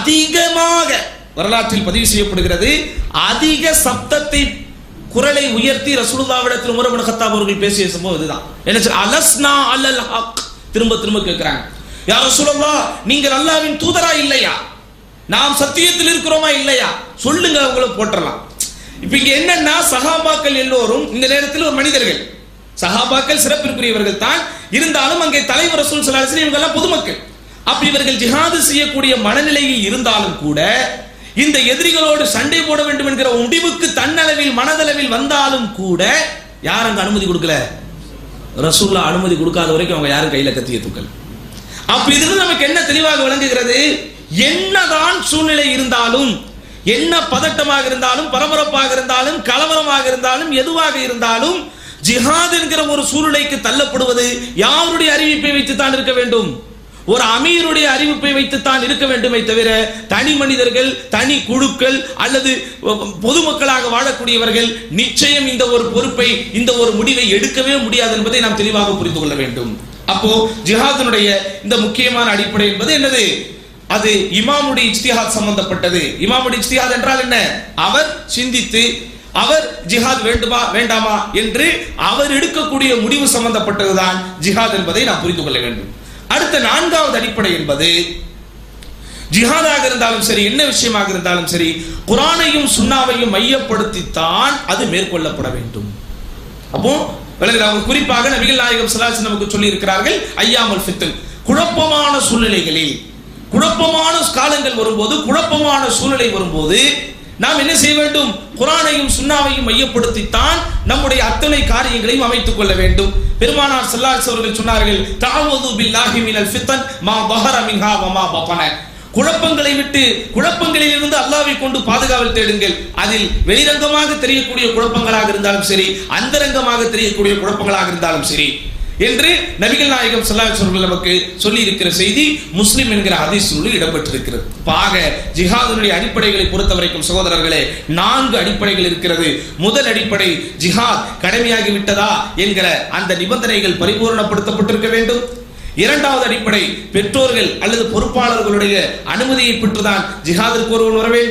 Speaker 1: அதிகமாக வரலாற்றில் பதிவு செய்யப்படுகிறது அதிக சப்தத்தை குரலை உயர்த்தி ரசூலுல்லாஹ்விடத்தில் உமர் இப்னு கத்தாப் அவர்கள் பேசிய சம்பவம் இதுதான் என்ன சொல்ற அலஸ்னா அலல் ஹக் திரும்ப திரும்ப கேட்கிறாங்க யா ரசூலுல்லாஹ் நீங்கள் அல்லாஹ்வின் தூதரா இல்லையா நாம் சத்தியத்தில் இருக்கிறோமா இல்லையா சொல்லுங்க அவங்கள போட்டுறலாம் இப்ப இங்க என்னன்னா சஹாபாக்கள் எல்லோரும் இந்த நேரத்தில் ஒரு மனிதர்கள் சஹாபாக்கள் சிறப்பிற்குரியவர்கள் தான் இருந்தாலும் அங்கே தலைவர் ரசூல் ஸல்லல்லாஹு அலைஹி வஸல்லம் இவங்க எல்லாம் பொதுமக்கள் அப்ப இவர்கள் ஜிஹாது செய்யக்கூடிய மனநிலையில் இருந்தாலும் கூட இந்த எதிரிகளோடு சண்டை போட வேண்டும் என்கிற முடிவுக்கு தன்னளவில் மனதளவில் வந்தாலும் கூட யார் அங்க அனுமதி கொடுக்கல ரசூல்லா அனுமதி கொடுக்காத வரைக்கும் அவங்க யாரும் கையில கத்திய தூக்கல் அப்ப இதிலிருந்து நமக்கு என்ன தெளிவாக விளங்குகிறது என்னதான் சூழ்நிலை இருந்தாலும் என்ன பதட்டமாக இருந்தாலும் பரபரப்பாக இருந்தாலும் கலவரமாக இருந்தாலும் எதுவாக இருந்தாலும் ஜிஹாத் என்கிற ஒரு சூழ்நிலைக்கு தள்ளப்படுவது யாருடைய அறிவிப்பை வைத்து தான் இருக்க வேண்டும் ஒரு அமீருடைய அறிவிப்பை வைத்துத்தான் இருக்க வேண்டுமே தவிர தனி மனிதர்கள் தனி குழுக்கள் அல்லது பொதுமக்களாக வாழக்கூடியவர்கள் நிச்சயம் இந்த ஒரு பொறுப்பை இந்த ஒரு முடிவை எடுக்கவே முடியாது என்பதை நாம் தெளிவாக புரிந்து கொள்ள வேண்டும் அப்போ ஜிஹாதினுடைய இந்த முக்கியமான அடிப்படை என்பது என்னது அது இமாமுடைய இஜ்திஹாத் சம்பந்தப்பட்டது இமாமுடைய இஜ்திஹாத் என்றால் என்ன அவர் சிந்தித்து அவர் ஜிஹாத் வேண்டுமா வேண்டாமா என்று அவர் எடுக்கக்கூடிய முடிவு சம்பந்தப்பட்டதுதான் ஜிஹாத் என்பதை நாம் புரிந்து கொள்ள வேண்டும் அடுத்த நான்காவது அடிப்படை என்பது ஜிஹாதாக இருந்தாலும் சரி என்ன விஷயமாக இருந்தாலும் சரி குரானையும் சுண்ணாவையும் மையப்படுத்தித்தான் அது மேற்கொள்ளப்பட வேண்டும் அப்போ விளங்குது அவங்க குறிப்பாக நபிகள் நாயகம் சலாசி நமக்கு சொல்லி இருக்கிறார்கள் ஐயாமல் ஃபித்தன் குழப்பமான சூழ்நிலைகளில் குழப்பமான காலங்கள் வரும்போது குழப்பமான சூழ்நிலை வரும்போது நாம் என்ன செய்ய வேண்டும் குரானையும் சுண்ணாவையும் மையப்படுத்தித்தான் நம்முடைய அத்தனை காரியங்களையும் அமைத்துக் கொள்ள வேண்டும் பெருமானார் ஸல்லல்லாஹு அவர்கள் சொன்னார்கள் தஅவது பில்லாஹி மினல் ஃபித்தன் மா பஹர மின்ஹா வ மா பதன குழப்பங்களை விட்டு குழப்பங்களில் இருந்து அல்லாவை கொண்டு பாதுகாவல் தேடுங்கள் அதில் வெளிரங்கமாக தெரியக்கூடிய குழப்பங்களாக இருந்தாலும் சரி அந்தரங்கமாக தெரியக்கூடிய குழப்பங்களாக இருந்தாலும் சரி என்று நபிகள் நாயகம் ஸல்லல்லாஹு அலைஹி வஸல்லம் நமக்கு சொல்லி இருக்கிற செய்தி முஸ்லிம் என்கிற ஹதீஸ் நூலில் இடம்பெற்றிருக்கிறது பாக ஜிஹாதினுடைய அடிப்படைகளை பொறுத்தவரைக்கும் சகோதரர்களே நான்கு அடிப்படைகள் இருக்கிறது முதல் அடிப்படை ஜிஹாத் கடமையாகி விட்டதா என்கிற அந்த நிபந்தனைகள் பரிபூரணப்படுத்தப்பட்டிருக்க வேண்டும் இரண்டாவது அடிப்படை பெற்றோர்கள் அல்லது பொறுப்பாளர்களுடைய அனுமதியை பெற்றுதான் ஜிஹாதிற்கு ஒருவன் வர வேண்டும்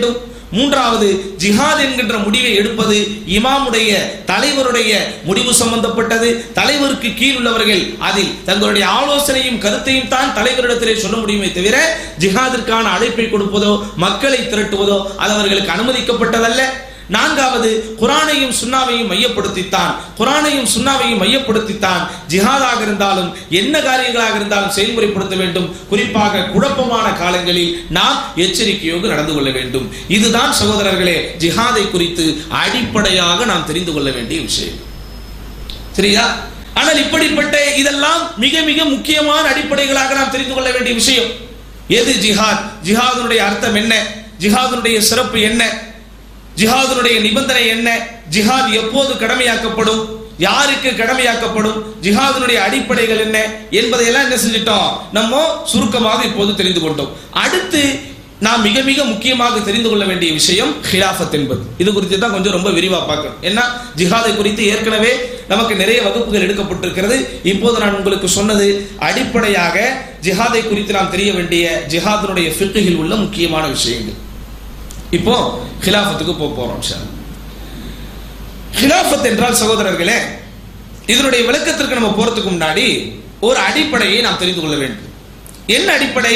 Speaker 1: மூன்றாவது ஜிஹாத் என்கின்ற முடிவை எடுப்பது இமாமுடைய தலைவருடைய முடிவு சம்பந்தப்பட்டது தலைவருக்கு கீழ் உள்ளவர்கள் அதில் தங்களுடைய ஆலோசனையும் கருத்தையும் தான் தலைவரிடத்திலே சொல்ல முடியுமே தவிர ஜிஹாதிற்கான அழைப்பை கொடுப்பதோ மக்களை திரட்டுவதோ அது அவர்களுக்கு அனுமதிக்கப்பட்டதல்ல நான்காவது குரானையும் சுண்ணாவையும் மையப்படுத்தித்தான் குரானையும் சுண்ணாவையும் மையப்படுத்தித்தான் ஜிஹாதாக இருந்தாலும் என்ன காரியங்களாக இருந்தாலும் செயல்முறைப்படுத்த வேண்டும் குறிப்பாக குழப்பமான காலங்களில் நாம் எச்சரிக்கையோடு நடந்து கொள்ள வேண்டும் இதுதான் சகோதரர்களே ஜிஹாதை குறித்து அடிப்படையாக நாம் தெரிந்து கொள்ள வேண்டிய விஷயம் சரியா ஆனால் இப்படிப்பட்ட இதெல்லாம் மிக மிக முக்கியமான அடிப்படைகளாக நாம் தெரிந்து கொள்ள வேண்டிய விஷயம் எது ஜிஹாத் ஜிஹாதுடைய அர்த்தம் என்ன ஜிஹாதுடைய சிறப்பு என்ன ஜிஹாதுடைய நிபந்தனை என்ன ஜிஹாத் எப்போது கடமையாக்கப்படும் யாருக்கு கடமையாக்கப்படும் ஜிஹாதுடைய அடிப்படைகள் என்ன என்பதையெல்லாம் என்ன செஞ்சிட்டோம் நம்ம சுருக்கமாக இப்போது தெரிந்து கொண்டோம் அடுத்து நாம் மிக மிக முக்கியமாக தெரிந்து கொள்ள வேண்டிய விஷயம் ஹிலாஃபத் என்பது இது குறித்து தான் கொஞ்சம் ரொம்ப விரிவா பார்க்கணும் ஏன்னா ஜிஹாதை குறித்து ஏற்கனவே நமக்கு நிறைய வகுப்புகள் எடுக்கப்பட்டிருக்கிறது இப்போது நான் உங்களுக்கு சொன்னது அடிப்படையாக ஜிஹாதை குறித்து நாம் தெரிய வேண்டிய ஜிஹாதனுடைய ஃபிக்குகளில் உள்ள முக்கியமான விஷயங்கள் இப்போ ஹிலாஃபத்துக்கு போக போறோம் சார் ஹிலாஃபத் என்றால் சகோதரர்களே இதனுடைய விளக்கத்திற்கு நம்ம போறதுக்கு முன்னாடி ஒரு அடிப்படையை நாம் தெரிந்து கொள்ள வேண்டும் என்ன அடிப்படை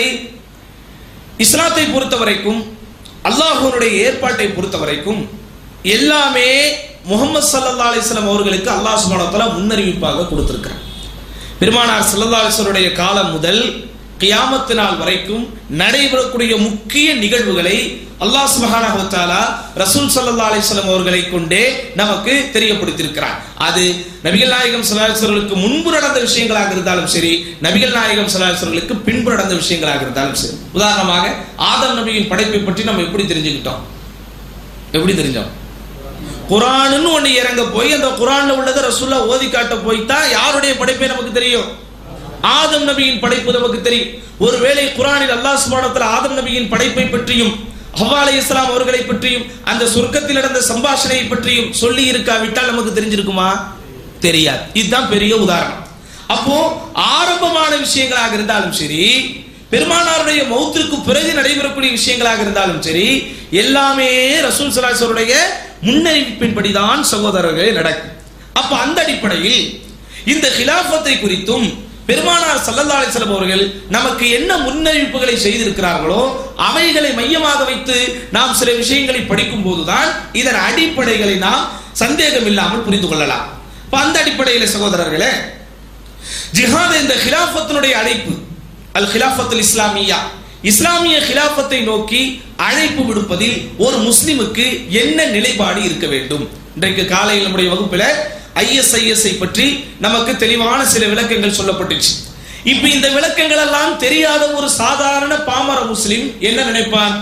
Speaker 1: இஸ்லாத்தை பொறுத்த வரைக்கும் அல்லாஹுனுடைய ஏற்பாட்டை பொறுத்த வரைக்கும் எல்லாமே முகமது சல்லா அலிஸ்லாம் அவர்களுக்கு அல்லாஹ் சுபானத்தால முன்னறிவிப்பாக கொடுத்திருக்கிறார் பெருமானார் சல்லா அலிஸ்வருடைய காலம் முதல் கியாமத்து நாள் வரைக்கும் நடைபெறக்கூடிய முக்கிய நிகழ்வுகளை அல்லாஹ் சுபஹானஹு வ தஆலா ரசூல் ஸல்லல்லாஹு அலைஹி வஸல்லம் அவர்களை கொண்டே நமக்கு தெரியப்படுத்தியிருக்கிறார் அது நபிகள் நாயகம் ஸல்லல்லாஹு அலைஹி வஸல்லுக்கு முன்பு நடந்த விஷயங்களாக இருந்தாலும் சரி நபிகள் நாயகம் ஸல்லல்லாஹு அலைஹி வஸல்லுக்கு பின்பு நடந்த விஷயங்களாக இருந்தாலும் சரி உதாரணமாக ஆதம் நபியின் படைப்பை பற்றி நம்ம எப்படி தெரிஞ்சுக்கிட்டோம் எப்படி தெரிஞ்சோம் குரான்னு ஒண்ணு இறங்க போய் அந்த குரான்ல உள்ளதை ரசூல்லா ஓதி காட்ட போய் தான் யாருடைய படைப்பை நமக்கு தெரியும் ஆதம் நபியின் படைப்பு நமக்கு தெரியும் ஒருவேளை குரானில் அல்லாஹ் சுபானத்தில் ஆதம் நபியின் படைப்பை பற்றியும் ஹவ்வா அலை இஸ்லாம் அவர்களை பற்றியும் அந்த சொர்க்கத்தில் நடந்த சம்பாஷணையை பற்றியும் சொல்லி இருக்காவிட்டால் நமக்கு தெரிஞ்சிருக்குமா தெரியாது இதுதான் பெரிய உதாரணம் அப்போ ஆரம்பமான விஷயங்களாக இருந்தாலும் சரி பெருமானாருடைய மௌத்திற்கு பிறகு நடைபெறக்கூடிய விஷயங்களாக இருந்தாலும் சரி எல்லாமே ரசூல் சலாசருடைய முன்னறிவிப்பின்படிதான் சகோதரர்களே நடக்கும் அப்ப அந்த அடிப்படையில் இந்த ஹிலாஃபத்தை குறித்தும் பெருமானார் சல்லல்லா அலிஸ்லாம் அவர்கள் நமக்கு என்ன முன்னறிவிப்புகளை செய்திருக்கிறார்களோ அவைகளை மையமாக வைத்து நாம் சில விஷயங்களை படிக்கும் போதுதான் இதன் அடிப்படைகளை நாம் சந்தேகம் இல்லாமல் புரிந்து கொள்ளலாம் இப்ப அந்த அடிப்படையில் சகோதரர்களே ஜிஹாத் இந்த ஹிலாஃபத்தினுடைய அழைப்பு அல் ஹிலாஃபத்துல் இஸ்லாமியா இஸ்லாமிய ஹிலாஃபத்தை நோக்கி அழைப்பு விடுப்பதில் ஒரு முஸ்லிமுக்கு என்ன நிலைப்பாடு இருக்க வேண்டும் இன்றைக்கு காலையில் நம்முடைய வகுப்பில் ஐஎஸ்ஐஎஸ்ஐ பற்றி நமக்கு தெளிவான சில விளக்கங்கள் சொல்லப்பட்டுச்சு இப்ப இந்த விளக்கங்கள் எல்லாம் தெரியாத ஒரு சாதாரண பாமர முஸ்லிம் என்ன நினைப்பான்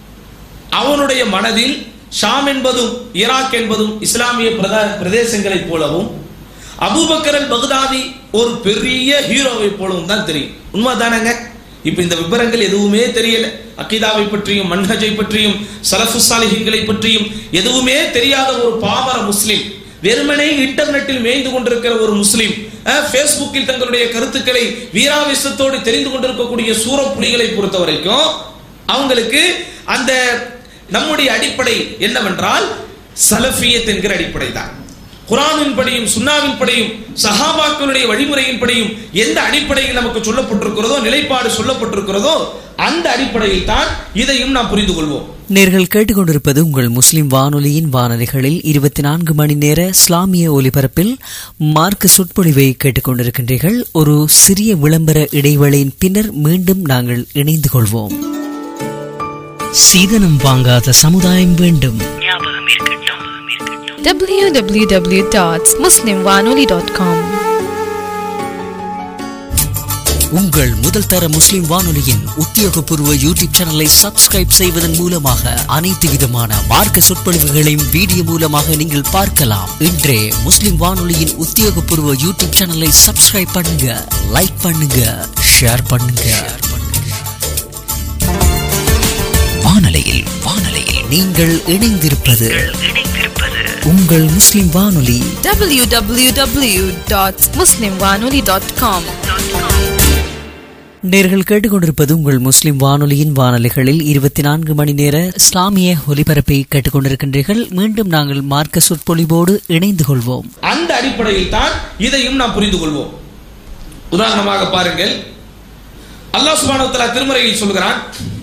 Speaker 1: அவனுடைய மனதில் ஷாம் என்பதும் ஈராக் என்பதும் இஸ்லாமிய பிரதா- பிரதேசங்களைப் போலவும் அபூபக்கர் அல் பக்தாதி ஒரு பெரிய ஹீரோவை போலவும் தான் தெரியும் உண்மைதானங்க இப்ப இந்த விவரங்கள் எதுவுமே தெரியல அக்கீதாவை பற்றியும் மன்ஹஜை பற்றியும் சலஃபு சாலிஹின்களை பற்றியும் எதுவுமே தெரியாத ஒரு பாமர முஸ்லிம் வெறுமனே இன்டர்நெட்டில் மேய்ந்து கொண்டிருக்கிற ஒரு முஸ்லிம் அஹ், ஃபேஸ்புக்கில் தங்களுடைய கருத்துக்களை வீராவேசத்தோடு தெரிந்து கொண்டிருக்கக்கூடிய சூரப்புலிகளை பொறுத்த வரைக்கும் அவங்களுக்கு அந்த நம்முடைய அடிப்படை என்னவென்றால் சலஃபியத் என்கிற அடிப்படை தான் குரானின் படியும் சுன்னாவின் படியும் சஹாபாக்களுடைய வழிமுறையின் படியும் எந்த அடிப்படையில் நமக்கு சொல்லப்பட்டிருக்கிறதோ நிலைப்பாடு சொல்லப்பட்டிருக்கிறதோ அந்த அடிப்படையில் தான் இதையும் நாம் புரிந்து கொள்வோம்
Speaker 2: நேர்கள் கேட்டுக்கொண்டிருப்பது உங்கள் முஸ்லிம் வானொலியின் வானொலிகளில் இருபத்தி நான்கு மணி நேர இஸ்லாமிய ஒலிபரப்பில் மார்க்க சொற்பொழிவை கேட்டுக்கொண்டிருக்கின்றீர்கள் ஒரு சிறிய விளம்பர இடைவேளையின் பின்னர் மீண்டும் நாங்கள் இணைந்து கொள்வோம் சீதனம் வாங்காத சமுதாயம் வேண்டும்
Speaker 3: www.muslimwanoli.com
Speaker 2: உங்கள் முதல் தர முஸ்லிம் வானொலியின் உத்தியோகபூர்வ யூடியூப் சேனலை சப்ஸ்கிரைப் செய்வதன் மூலமாக அனைத்து விதமான மார்க்க சொற்பொழிவுகளையும் வீடியோ மூலமாக நீங்கள் பார்க்கலாம் இன்றே முஸ்லிம் வானொலியின் உத்தியோகபூர்வ யூடியூப் சேனலை சப்ஸ்கிரைப் பண்ணுங்க லைக் பண்ணுங்க ஷேர் பண்ணுங்க வானொலியில் வானொலியில் நீங்கள் இணைந்திருப்பது உங்கள் முஸ்லிம் வானொலி
Speaker 3: www.muslimwanoli.com
Speaker 2: நேர்கள் கேட்டுக்கொண்டிருப்பது உங்கள் முஸ்லிம் வானொலியின் வானொலிகளில் இருபத்தி நான்கு மணி நேர இஸ்லாமிய ஒலிபரப்பை கேட்டுக்கொண்டிருக்கின்றீர்கள் மீண்டும் நாங்கள் மார்க்க சொற்பொழிவோடு இணைந்து கொள்வோம்
Speaker 1: அந்த அடிப்படையில் தான் இதையும் நாம் புரிந்து கொள்வோம் உதாரணமாக பாருங்கள் அல்லாஹ் சுப்ஹானஹு வ தஆலா திருமறையில் சொல்கிறான்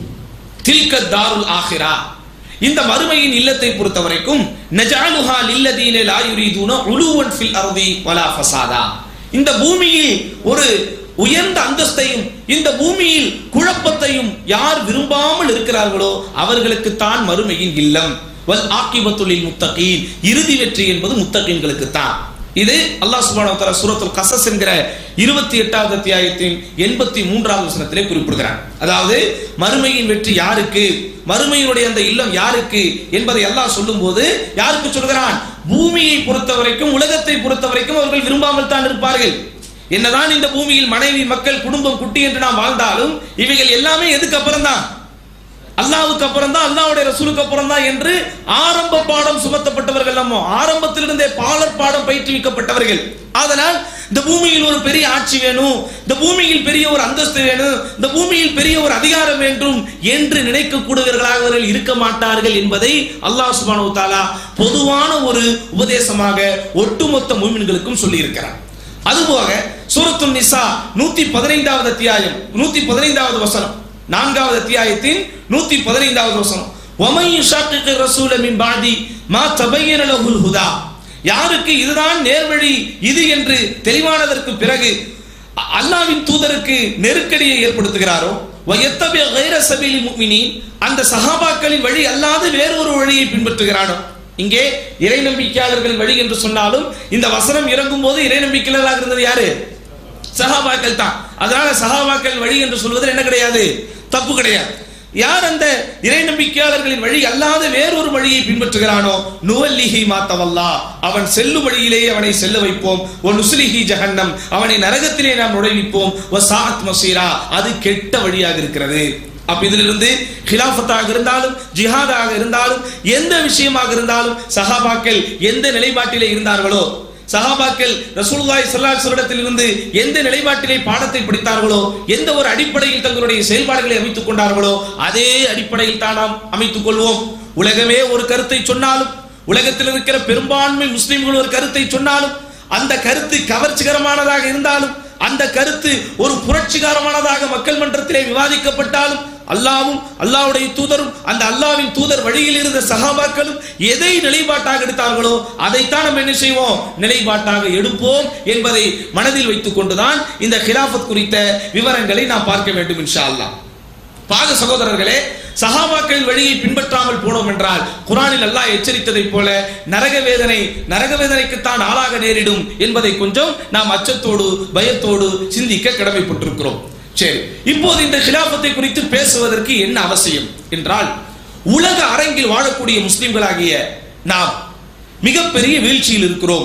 Speaker 1: தில்க தாருல் ஆஹிரா இந்த மறுமையின் இல்லத்தை பொறுத்த வரைக்கும் நஜாலுஹா லில்லதீன லா யுரீதுன உலுவன் ஃபில் அர்தி வலா ஃபசாதா இந்த பூமியில் ஒரு உயர்ந்த அந்தஸ்தையும் இந்த பூமியில் குழப்பத்தையும் யார் விரும்பாமல் இருக்கிறார்களோ அவர்களுக்கு தான் மறுமையின் இல்லம் வல் ஆக்கிபத்துலில் முத்தகீன் இறுதி வெற்றி என்பது முத்தகீன்களுக்கு தான் இது அல்லாஹ் சுப்ஹானஹு வ தஆலா சூரத்துல் கஸஸ் என்கிற இருபத்தி எட்டாவது அத்தியாயத்தின் எண்பத்தி மூன்றாவது வசனத்திலே குறிப்பிடுகிறார் அதாவது மறுமையின் வெற்றி யாருக்கு மறுமையினுடைய அந்த இல்லம் யாருக்கு என்பதை அல்லாஹ் சொல்லும்போது யாருக்கு சொல்கிறான் பூமியை பொறுத்த வரைக்கும் உலகத்தை பொறுத்த வரைக்கும் அவர்கள் விரும்பாமல் தான் இருப்பார்கள் என்னதான் இந்த பூமியில் மனைவி மக்கள் குடும்பம் குட்டி என்று நாம் வாழ்ந்தாலும் இவைகள் எல்லாமே எதுக்கு அப்புறம் தான் அல்லாவுக்கு அப்புறம் தான் அல்லாவுடைய ரசூலுக்கு அப்புறம் தான் என்று ஆரம்ப பாடம் சுமத்தப்பட்டவர்கள் நம்ம ஆரம்பத்திலிருந்தே பாலர் பாடம் பயிற்றுவிக்கப்பட்டவர்கள் அதனால் இந்த பூமியில் ஒரு பெரிய ஆட்சி வேணும் இந்த பூமியில் பெரிய ஒரு அந்தஸ்து வேணும் இந்த பூமியில் பெரிய ஒரு அதிகாரம் வேண்டும் என்று நினைக்கக்கூடியவர்களாக அவர்கள் இருக்க மாட்டார்கள் என்பதை அல்லாஹ் சுப்ஹானஹு தாலா பொதுவான ஒரு உபதேசமாக ஒட்டுமொத்த மூமின்களுக்கும் சொல்லி இருக்கிறார் அதுபோக சூரத்துல் நிசா நூத்தி பதினைந்தாவது அத்தியாயம் நூத்தி பதினைந்தாவது வசனம் நான்காவது அத்தியாயத்தின் நூத்தி பதினைந்தாவது வசனம் وَمَن يُشَاقِقِ الرَّسُولَ مِن بَعْدِ مَا تَبَيَّنَ لَهُ الْهُدَى யாருக்கு இதுதான் நேர்வழி இது என்று தெளிவானதற்கு பிறகு அ- அல்லாவின் தூதருக்கு நெருக்கடியை ஏற்படுத்துகிறாரோ وَيَتَّبِعْ غَيْرَ سَبِيلِ الْمُؤْمِنِينَ அந்த சஹாபாக்களின் வழி அல்லாது வேறொரு வழியை பின்பற்றுகிறானோ இங்கே இறை நம்பிக்கையாளர்கள் வழி என்று சொன்னாலும் இந்த வசனம் இறங்கும் போது இறை நம்பிக்கையாளர்களாக இருந்தது யாரு சஹாபாக்கள் தான் அதனால சஹாபாக்கள் வழி என்று சொல்வதில் என்ன கிடையாது தப்பு கிடையாது யார் அந்த இறை நம்பிக்கையாளர்களின் வழி அல்லாத வேறொரு வழியை பின்பற்றுகிறானோ நுவல்லிஹி மாத்தவல்லா அவன் செல்லும் வழியிலேயே அவனை செல்ல வைப்போம் ஒ நுஸ்லிஹி ஜஹன்னம் அவனை நரகத்திலே நாம் நுழைவிப்போம் ஒ சாத் மசீரா அது கெட்ட வழியாக இருக்கிறது அப்ப இதிலிருந்து ஹிலாஃபத்தாக இருந்தாலும் ஜிஹாதாக இருந்தாலும் எந்த விஷயமாக இருந்தாலும் சஹாபாக்கள் எந்த நிலைப்பாட்டிலே இருந்தார்களோ சஹாபாக்கள் ரசூலுல்லாஹி ஸல்லல்லாஹு அலைஹி வஸல்லத்தில் இருந்து எந்த நிலைப்பாட்டிலே பாடத்தை படித்தார்களோ எந்த ஒரு அடிப்படையில் தங்களுடைய செயல்பாடுகளை அமைத்துக் கொண்டார்களோ அதே அடிப்படையில் தான் நாம் அமைத்துக் கொள்வோம் உலகமே ஒரு கருத்தை சொன்னாலும் உலகத்தில் இருக்கிற பெரும்பான்மை முஸ்லிம்கள் ஒரு கருத்தை சொன்னாலும் அந்த கருத்து கவர்ச்சிகரமானதாக இருந்தாலும் அந்த கருத்து ஒரு புரட்சிகரமானதாக மக்கள் மன்றத்திலே விவாதிக்கப்பட்டாலும் அல்லாவும் அல்லாஹ்வுடைய தூதரும் அந்த அல்லாவின் தூதர் வழியில் இருந்த சகாபாக்களும் எதை நிலைப்பாட்டாக எடுத்தார்களோ அதைத்தான் நம்ம என்ன செய்வோம் நிலைப்பாட்டாக எடுப்போம் என்பதை மனதில் வைத்துக் கொண்டுதான் இந்த கிலாஃபத் குறித்த விவரங்களை நாம் பார்க்க வேண்டும் இன்ஷா அல்லாஹ் பாக சகோதரர்களே சஹாபாக்களின் வழியை பின்பற்றாமல் போனோம் என்றால் குரானில் அல்லாஹ் எச்சரித்ததைப் போல நரக வேதனை நரக வேதனைக்குத்தான் ஆளாக நேரிடும் என்பதை கொஞ்சம் நாம் அச்சத்தோடு பயத்தோடு சிந்திக்க கடமைப்பட்டிருக்கிறோம் சரி இப்போது இந்த கிலாபத்தை குறித்து பேசுவதற்கு என்ன அவசியம் என்றால் உலக அரங்கில் வாழக்கூடிய முஸ்லிம்களாகிய நாம் மிகப்பெரிய வீழ்ச்சியில் இருக்கிறோம்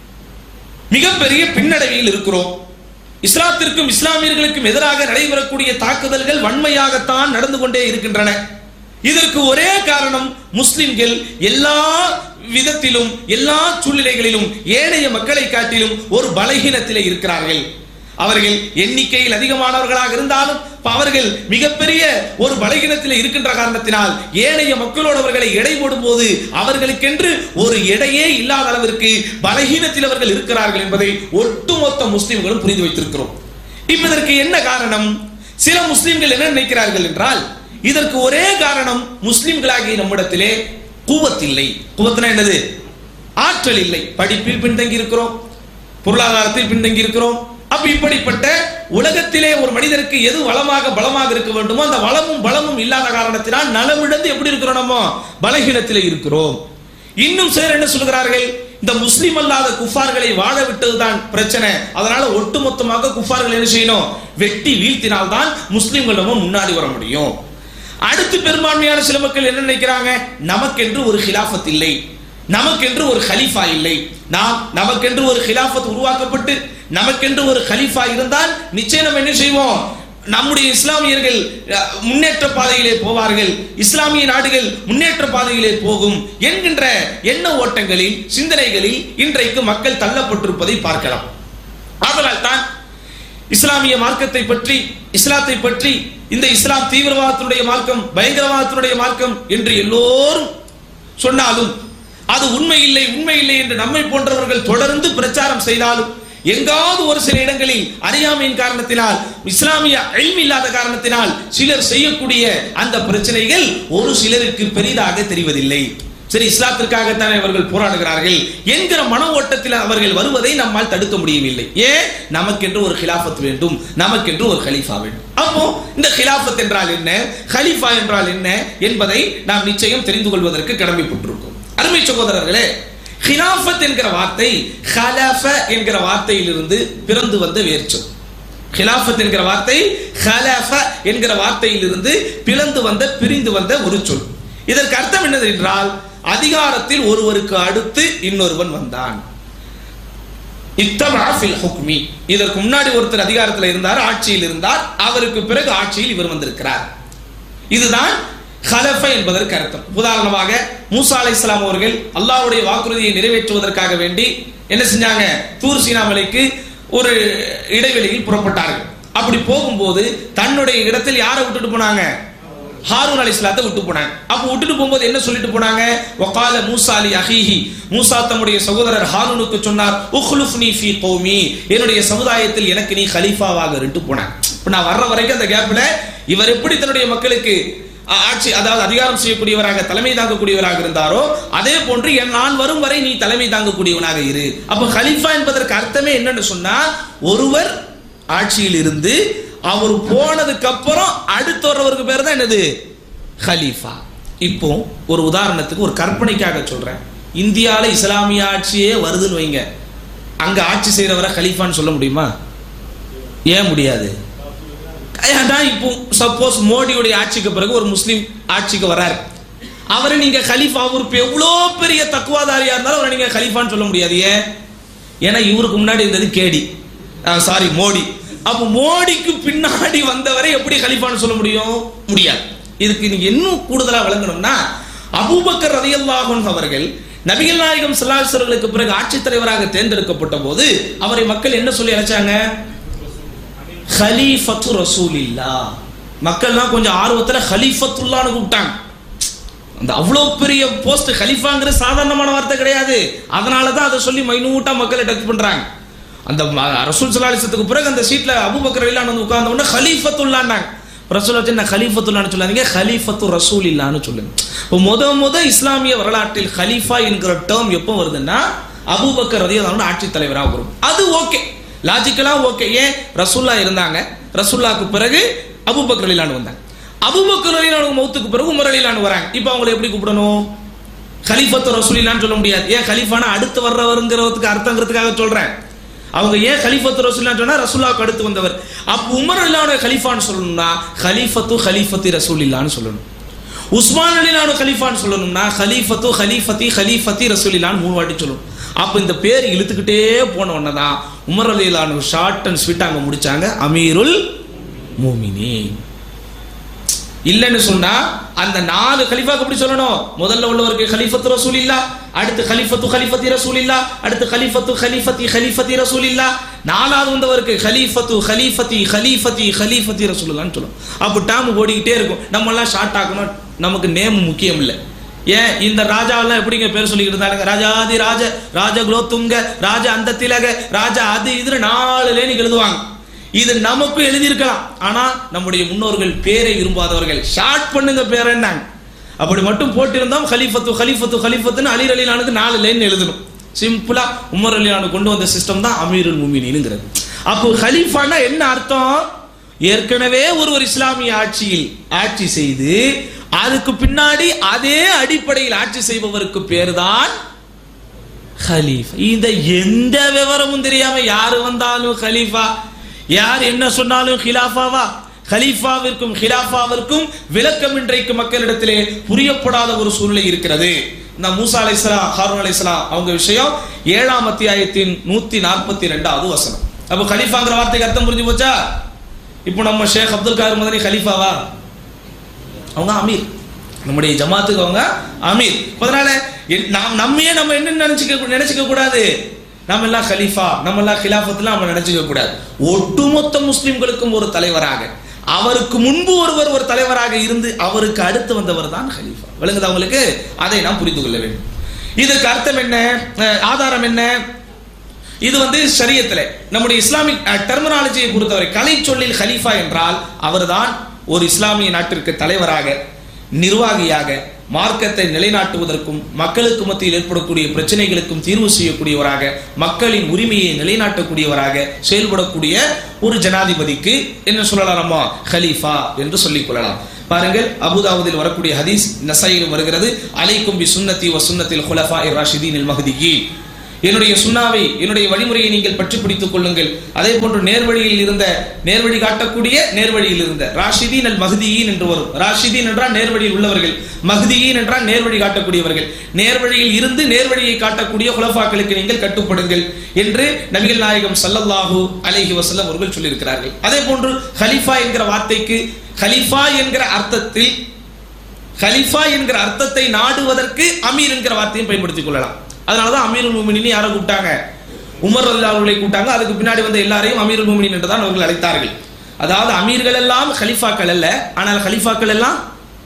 Speaker 1: மிகப்பெரிய பின்னடைவில் இருக்கிறோம் இஸ்லாத்திற்கும் இஸ்லாமியர்களுக்கும் எதிராக நடைபெறக்கூடிய தாக்குதல்கள் வன்மையாகத்தான் நடந்து கொண்டே இருக்கின்றன இதற்கு ஒரே காரணம் முஸ்லிம்கள் எல்லா விதத்திலும் எல்லா சூழ்நிலைகளிலும் ஏனைய மக்களை காட்டிலும் ஒரு பலகீனத்திலே இருக்கிறார்கள் அவர்கள் எண்ணிக்கையில் அதிகமானவர்களாக இருந்தாலும் அவர்கள் மிகப்பெரிய ஒரு பலகீனத்தில் இருக்கின்ற காரணத்தினால் ஏனைய மக்களோடு அவர்களை எடை போடும்போது அவர்களுக்கென்று ஒரு எடையே இல்லாத அளவிற்கு பலகீனத்தில் அவர்கள் இருக்கிறார்கள் என்பதை ஒட்டுமொத்த முஸ்லிம்களும் புரிந்து வைத்திருக்கிறோம் இப்ப இதற்கு என்ன காரணம் சில முஸ்லிம்கள் என்ன நினைக்கிறார்கள் என்றால் இதற்கு ஒரே காரணம் முஸ்லிம்களாகிய நம்மிடத்திலே கூவத்தில்லை கூவத்தினா என்னது ஆற்றல் இல்லை படிப்பில் பின்தங்கி இருக்கிறோம் பொருளாதாரத்தில் பின்தங்கி இருக்கிறோம் அப்ப இப்படிப்பட்ட உலகத்திலே ஒரு மனிதருக்கு எது வளமாக பலமாக இருக்க வேண்டுமோ அந்த வளமும் பலமும் இல்லாத காரணத்தினால் நலமிழந்து எப்படி இருக்கிறோம் நம்ம பலகீனத்திலே இருக்கிறோம் இன்னும் சிலர் என்ன சொல்கிறார்கள் இந்த முஸ்லிம் அல்லாத குஃபார்களை வாழ விட்டதுதான் பிரச்சனை அதனால ஒட்டுமொத்தமாக குஃபார்கள் என்ன செய்யணும் வெட்டி வீழ்த்தினால் தான் முஸ்லிம்கள் நம்ம முன்னாடி வர முடியும் அடுத்து பெரும்பான்மையான சில மக்கள் என்ன நினைக்கிறாங்க நமக்கென்று ஒரு ஹிலாஃபத் இல்லை நமக்கென்று ஒரு ஹலீஃபா இல்லை நாம் நமக்கென்று ஒரு ஹிலாஃபத் உருவாக்கப்பட்டு நமக்கென்று ஒரு ஹலீஃபா இருந்தால் நிச்சயம் நம்ம என்ன செய்வோம் நம்முடைய இஸ்லாமியர்கள் அஹ், முன்னேற்ற பாதையிலே போவார்கள் இஸ்லாமிய நாடுகள் முன்னேற்ற பாதையிலே போகும் என்கின்ற எண்ண ஓட்டங்களில் சிந்தனைகளில் இன்றைக்கு மக்கள் தள்ளப்பட்டிருப்பதை பார்க்கலாம் அதனால் தான் இஸ்லாமிய மார்க்கத்தை பற்றி இஸ்லாத்தை பற்றி இந்த இஸ்லாம் தீவிரவாதத்தினுடைய மார்க்கம் பயங்கரவாதத்தினுடைய மார்க்கம் என்று எல்லோரும் சொன்னாலும் அது உண்மை இல்லை உண்மை இல்லை என்று நம்மை போன்றவர்கள் தொடர்ந்து பிரச்சாரம் செய்தாலும் எங்காவது ஒரு சில இடங்களில் அறியாமையின் காரணத்தினால் இஸ்லாமிய அழிவு இல்லாத காரணத்தினால் சிலர் செய்யக்கூடிய அந்த பிரச்சனைகள் ஒரு சிலருக்கு பெரிதாக தெரிவதில்லை சரி இஸ்லாத்திற்காகத்தானே அவர்கள் போராடுகிறார்கள் என்கிற மன ஓட்டத்தில் அவர்கள் வருவதை நம்மால் தடுக்க முடியவில்லை ஏன் நமக்கென்று ஒரு ஹிலாஃபத் வேண்டும் நமக்கென்று ஒரு ஹலீஃபா வேண்டும் அப்போ இந்த ஹிலாஃபத் என்றால் என்ன ஹலீஃபா என்றால் என்ன என்பதை நாம் நிச்சயம் தெரிந்து கொள்வதற்கு கடமைப்பட்டிருக்கோம் அருமை சகோதரர்களே ஹிலாஃபத் என்கிற வார்த்தை ஹலஃப என்கிற வார்த்தையிலிருந்து பிறந்து வந்த வேர்ச்சொல் ஹிலாஃபத் என்கிற வார்த்தை ஹலஃப என்கிற வார்த்தையிலிருந்து பிளந்து வந்த பிரிந்து வந்த ஒரு சொல் இதற்கு அர்த்தம் என்னது என்றால் அதிகாரத்தில் ஒருவருக்கு அடுத்து இன்னொருவன் வந்தான் இத்தமா ஃபில் ஹுக்மி இதற்கு முன்னாடி ஒருத்தர் அதிகாரத்தில் இருந்தார் ஆட்சியில் இருந்தார் அவருக்கு பிறகு ஆட்சியில் இவர் வந்திருக்கிறார் இதுதான் ஹலஃப என்பதற்கு அர்த்தம் உதாரணமாக மூசா அலை இஸ்லாம் அவர்கள் அல்லாஹ்வுடைய வாக்குறுதியை நிறைவேற்றுவதற்காக வேண்டி என்ன செஞ்சாங்க தூர் சீனா மலைக்கு ஒரு இடைவெளியில் புறப்பட்டார்கள் அப்படி போகும்போது தன்னுடைய இடத்தில் யாரை விட்டுட்டு போனாங்க ஹாரூன் அலி இஸ்லாத்தை விட்டு போனாங்க அப்போ விட்டுட்டு போகும்போது என்ன சொல்லிட்டு போனாங்க வகால மூசா அலி அஹீஹி மூசா தம்முடைய சகோதரர் ஹாரூனுக்கு சொன்னார் உஹ்லுஃப்னி ஃபீ கௌமி என்னுடைய சமுதாயத்தில் எனக்கு நீ கலீஃபாவாக இருந்து போனாங்க இப்போ நான் வர்ற வரைக்கும் அந்த கேப்ல இவர் எப்படி தன்னுடைய மக்களுக்கு ஆ- ஆட்சி அதாவது அதிகாரம் செய்யக்கூடியவராக தலைமை தாங்கக்கூடியவராக இருந்தாரோ அதே போன்று என் நான் வரும் வரை நீ தலைமை தாங்கக்கூடியவனாக இரு அப்ப ஹலீஃபா என்பதற்கு அர்த்தமே என்னன்னு சொன்னா ஒருவர் ஆட்சியில் இருந்து அவர் போனதுக்கு அப்புறம் அடுத்து வர்றவருக்கு பேர் தான் என்னது ஹலீஃபா இப்போ ஒரு உதாரணத்துக்கு ஒரு கற்பனைக்காக சொல்றேன் இந்தியால இஸ்லாமிய ஆட்சியே வருதுன்னு வைங்க அங்க ஆட்சி செய்யறவரை ஹலீஃபான்னு சொல்ல முடியுமா ஏன் முடியாது ஏன்டா இப்போ சப்போஸ் மோடியுடைய ஆட்சிக்கு பிறகு ஒரு முஸ்லீம் ஆட்சிக்கு வராரு அவரை நீங்க கலீஃபா அவர் இப்ப எவ்வளோ பெரிய தக்குவாதாரியா இருந்தாலும் அவரை நீங்க கலீஃபான்னு சொல்ல முடியாது ஏன் ஏன்னா இவருக்கு முன்னாடி இருந்தது கேடி சாரி மோடி அப்போ மோடிக்கு பின்னாடி வந்தவரை எப்படி கலீஃபான்னு சொல்ல முடியும் முடியாது இதுக்கு நீங்க இன்னும் கூடுதலா விளங்கணும்னா அபூபக்கர் ரதியல்லாஹு அவர்கள் நபிகள் நாயகம் சல்லாசர்களுக்கு பிறகு ஆட்சித் தலைவராக தேர்ந்தெடுக்கப்பட்ட போது அவரை மக்கள் என்ன சொல்லி அழைச்சாங்க ஹலீஃபத்து ரசூலில்லா மக்கள்லாம் கொஞ்சம் ஆர்வத்துல ஹலீஃபத்துல்லான்னு கூப்பிட்டாங்க அந்த அவ்வளோ பெரிய போஸ்ட் ஹலீஃபாங்கிறது சாதாரணமான வார்த்தை கிடையாது அதனால தான் அதை சொல்லி மைனூட்டா மக்களை டச் பண்றாங்க அந்த ம- ரசூல் சலாலிசத்துக்கு பிறகு அந்த சீட்ல அபூபக்கர் இல்லான்னு வந்து உட்கார்ந்த உடனே ஹலீஃபத்துல்லான்னாங்க ரசூல் வச்சு நான் ஹலீஃபத்துல்லான்னு சொல்லாதீங்க ஹலீஃபத்து ரசூல் இல்லான்னு சொல்லுங்க இப்போ முத முத இஸ்லாமிய வரலாற்றில் ஹலீஃபா என்கிற டேர்ம் எப்போ வருதுன்னா அபூபக்கர் ரதியல்லாஹு ஆட்சி தலைவராக வரும் அது ஓகே லாஜிக்கலா ஓகே ஏன் ரசூல்லா இருந்தாங்க ரசூல்லாக்கு பிறகு அபூபக்கர் ரலியல்லாஹு வந்தாங்க அபூபக்கர் ரலியல்லாஹு மௌத்துக்கு பிறகு உமர் ரலியல்லாஹு வராங்க இப்போ அவங்களை எப்படி கூப்பிடணும் கலிஃபத்து ரசூலில்லான்னு சொல்ல முடியாது ஏன் கலிஃபானா அடுத்து வர்றவருங்கிறதுக்கு அர்த்தங்கிறதுக்காக சொல்றேன் அவங்க ஏன் கலிஃபத்து ரசூலில்லான்னு சொன்னா ரசூல்லாவுக்கு அடுத்து வந்தவர் அப்ப உமர் அல்லாவுடைய கலிஃபான்னு சொல்லணும்னா கலிஃபத்து கலிஃபத்தி ரசூலில்லான்னு சொல்லணும் உஸ்மான் அலிலானு கலீஃபான்னு சொல்லணும்னா கலீஃபத்து கலீஃபத்தி கலீஃபத்தி ரசூலிலான்னு மூணு வாட்டி சொல்லணும் அப்போ இந்த பேர் இழுத்துக்கிட்டே போன உடனே தான் உமர் அலிலானு ஷார்ட் அண்ட் ஸ்வீட் அங்க முடிச்சாங்க அமீருல் மூமினி இல்லைன்னு சொன்னா அந்த நாலு கலிஃபாக்கு எப்படி சொல்லணும் முதல்ல உள்ளவருக்கு கலிஃபத்து ரசூல் இல்லா அடுத்து கலிஃபத்து கலிஃபத்தி ரசூல் இல்லா அடுத்து கலிஃபத்து கலிஃபத்தி கலிஃபத்தி ரசூல் இல்லா நாலாவது வந்தவருக்கு கலிஃபத்து கலிஃபத்தி கலிஃபத்தி கலிஃபத்தி ரசூலுல்லான்னு சொல்லும் அப்போ டாம் ஓடிக்கிட்டே இருக்கும் நம்ம எல்லாம் ஷார்ட் ஆக்கணும் நமக்கு நேம் முக்கியம் இல்லை ஏன் இந்த ராஜாவெல்லாம் எப்படிங்க பேர் சொல்லிக்கிட்டு இருந்தாங்க ராஜாதி ராஜ ராஜ குலோத்துங்க ராஜ அந்த திலக ராஜா அது இது நாலு லேனிக்கு எழுதுவாங்க இது நமக்கும் எழுதியிருக்கலாம் ஆனா நம்முடைய முன்னோர்கள் பேரை விரும்பாதவர்கள் ஷார்ட் பண்ணுங்க பேர் என்னங்க அப்படி மட்டும் போட்டிருந்தோம் ஹலிஃபத்து ஹலிஃபத்து ஹலிஃபத்துன்னு அலி அலிலானுக்கு நாலு லைன் எழுதணும் சிம்பிளா உமர் அலிலானு கொண்டு வந்த சிஸ்டம் தான் அமீருல் முமினின்ங்கிறது அப்போ ஹலீஃபானா என்ன அர்த்தம் ஏற்கனவே ஒருவர் இஸ்லாமிய ஆட்சியில் ஆட்சி செய்து அதுக்கு பின்னாடி அதே அடிப்படையில் ஆட்சி செய்பவருக்கு பேர்தான் ஹலீஃபா இந்த எந்த விவரமும் தெரியாம யாரு வந்தாலும் ஹலீஃபா யார் என்ன சொன்னாலும் ஹிலாஃபாவா ஹலீஃபாவிற்கும் ஹிலாஃபாவிற்கும் விளக்கம் இன்றைக்கு மக்களிடத்திலே புரியப்படாத ஒரு சூழ்நிலை இருக்கிறது இந்த மூசா அலைஹிஸ்ஸலாம் ஹாரூன் அலைஹிஸ்ஸலாம் அவங்க விஷயம் ஏழாம் அத்தியாயத்தின் நூத்தி நாற்பத்தி ரெண்டாவது வசனம் அப்போ ஹலீஃபாங்கிற வார்த்தைக்கு அர்த்தம் புரிஞ்சு போச்சா இப்போ நம்ம ஷேக் அப்துல் காதர் மதனி ஹலீஃபாவா அவங்க அமீர் நம்முடைய ஜமாத்துக்கு அவங்க அமீர் அதனால என்- நாம் நம்மையே நம்ம என்ன நினைச்சுக்க நினைச்சுக்க கூடாது நம்ம எல்லாம் கலீஃபா நம்ம எல்லாம் கிலாஃபத்துல நம்ம நினைச்சுக்க கூடாது ஒட்டுமொத்த முஸ்லிம்களுக்கும் ஒரு தலைவராக அவருக்கு முன்பு ஒருவர் ஒரு தலைவராக இருந்து அவருக்கு அடுத்து வந்தவர் தான் ஹலீஃபா விளங்குது அவங்களுக்கு அதை நாம் புரிந்து கொள்ள வேண்டும் இதுக்கு அர்த்தம் என்ன அஹ், ஆதாரம் என்ன இது வந்து ஷரியத்துல நம்முடைய இஸ்லாமிக் டெர்மினாலஜியை பொறுத்தவரை கலை சொல்லில் ஹலீஃபா என்றால் அவர்தான் ஒரு இஸ்லாமிய நாட்டிற்கு தலைவராக நிர்வாகியாக மார்க்கத்தை நிலைநாட்டுவதற்கும் மக்களுக்கு மத்தியில் ஏற்படக்கூடிய பிரச்சனைகளுக்கும் தீர்வு செய்யக்கூடியவராக மக்களின் உரிமையை நிலைநாட்டக்கூடியவராக செயல்படக்கூடிய ஒரு ஜனாதிபதிக்கு என்ன சொல்லலாம் நம்ம ஹலீஃபா என்று சொல்லிக் கொள்ளலாம் பாருங்கள் அபுதாவுதில் வரக்கூடிய ஹதீஸ் நசையிலும் வருகிறது அலைக்கும் பி சுன்னத்தி வ சுன்னத்தில் ஹுலஃபா இர் மஹதியின் என்னுடைய சுண்ணாவை என்னுடைய வழிமுறையை நீங்கள் பற்றி பிடித்துக் கொள்ளுங்கள் அதே போன்று நேர்வழியில் இருந்த நேர்வழி காட்டக்கூடிய நேர்வழியில் இருந்த ராஷிதீன் அல் மஹதியின் என்று வரும் ராஷிதீன் என்றால் நேர்வழியில் உள்ளவர்கள் மஹதியின் என்றால் நேர்வழி காட்டக்கூடியவர்கள் நேர்வழியில் இருந்து நேர்வழியை காட்டக்கூடிய குலஃபாக்களுக்கு நீங்கள் கட்டுப்படுங்கள் என்று நபிகள் நாயகம் ஸல்லல்லாஹு அலைஹி வஸல்லம் அவர்கள் சொல்லியிருக்கிறார்கள் அதே போன்று ஹலிஃபா என்கிற வார்த்தைக்கு ஹலிஃபா என்கிற அர்த்தத்தில் கலிஃபா என்கிற அர்த்தத்தை நாடுவதற்கு அமீர் என்கிற வார்த்தையும் பயன்படுத்திக் கொள்ளலாம் அதனாலதான் அமீருல் முமினின் யாரை கூப்பிட்டாங்க உமர் ரலியல்லாஹு அவர்களை கூப்பிட்டாங்க அதுக்கு பின்னாடி வந்த எல்லாரையும் அமீருல் முமினின் என்று தான் அவர்கள் அழைத்தார்கள் அதாவது அமீர்கள் எல்லாம் கலிஃபாக்கள் அல்ல ஆனால் கலிஃபாக்கள் எல்லாம்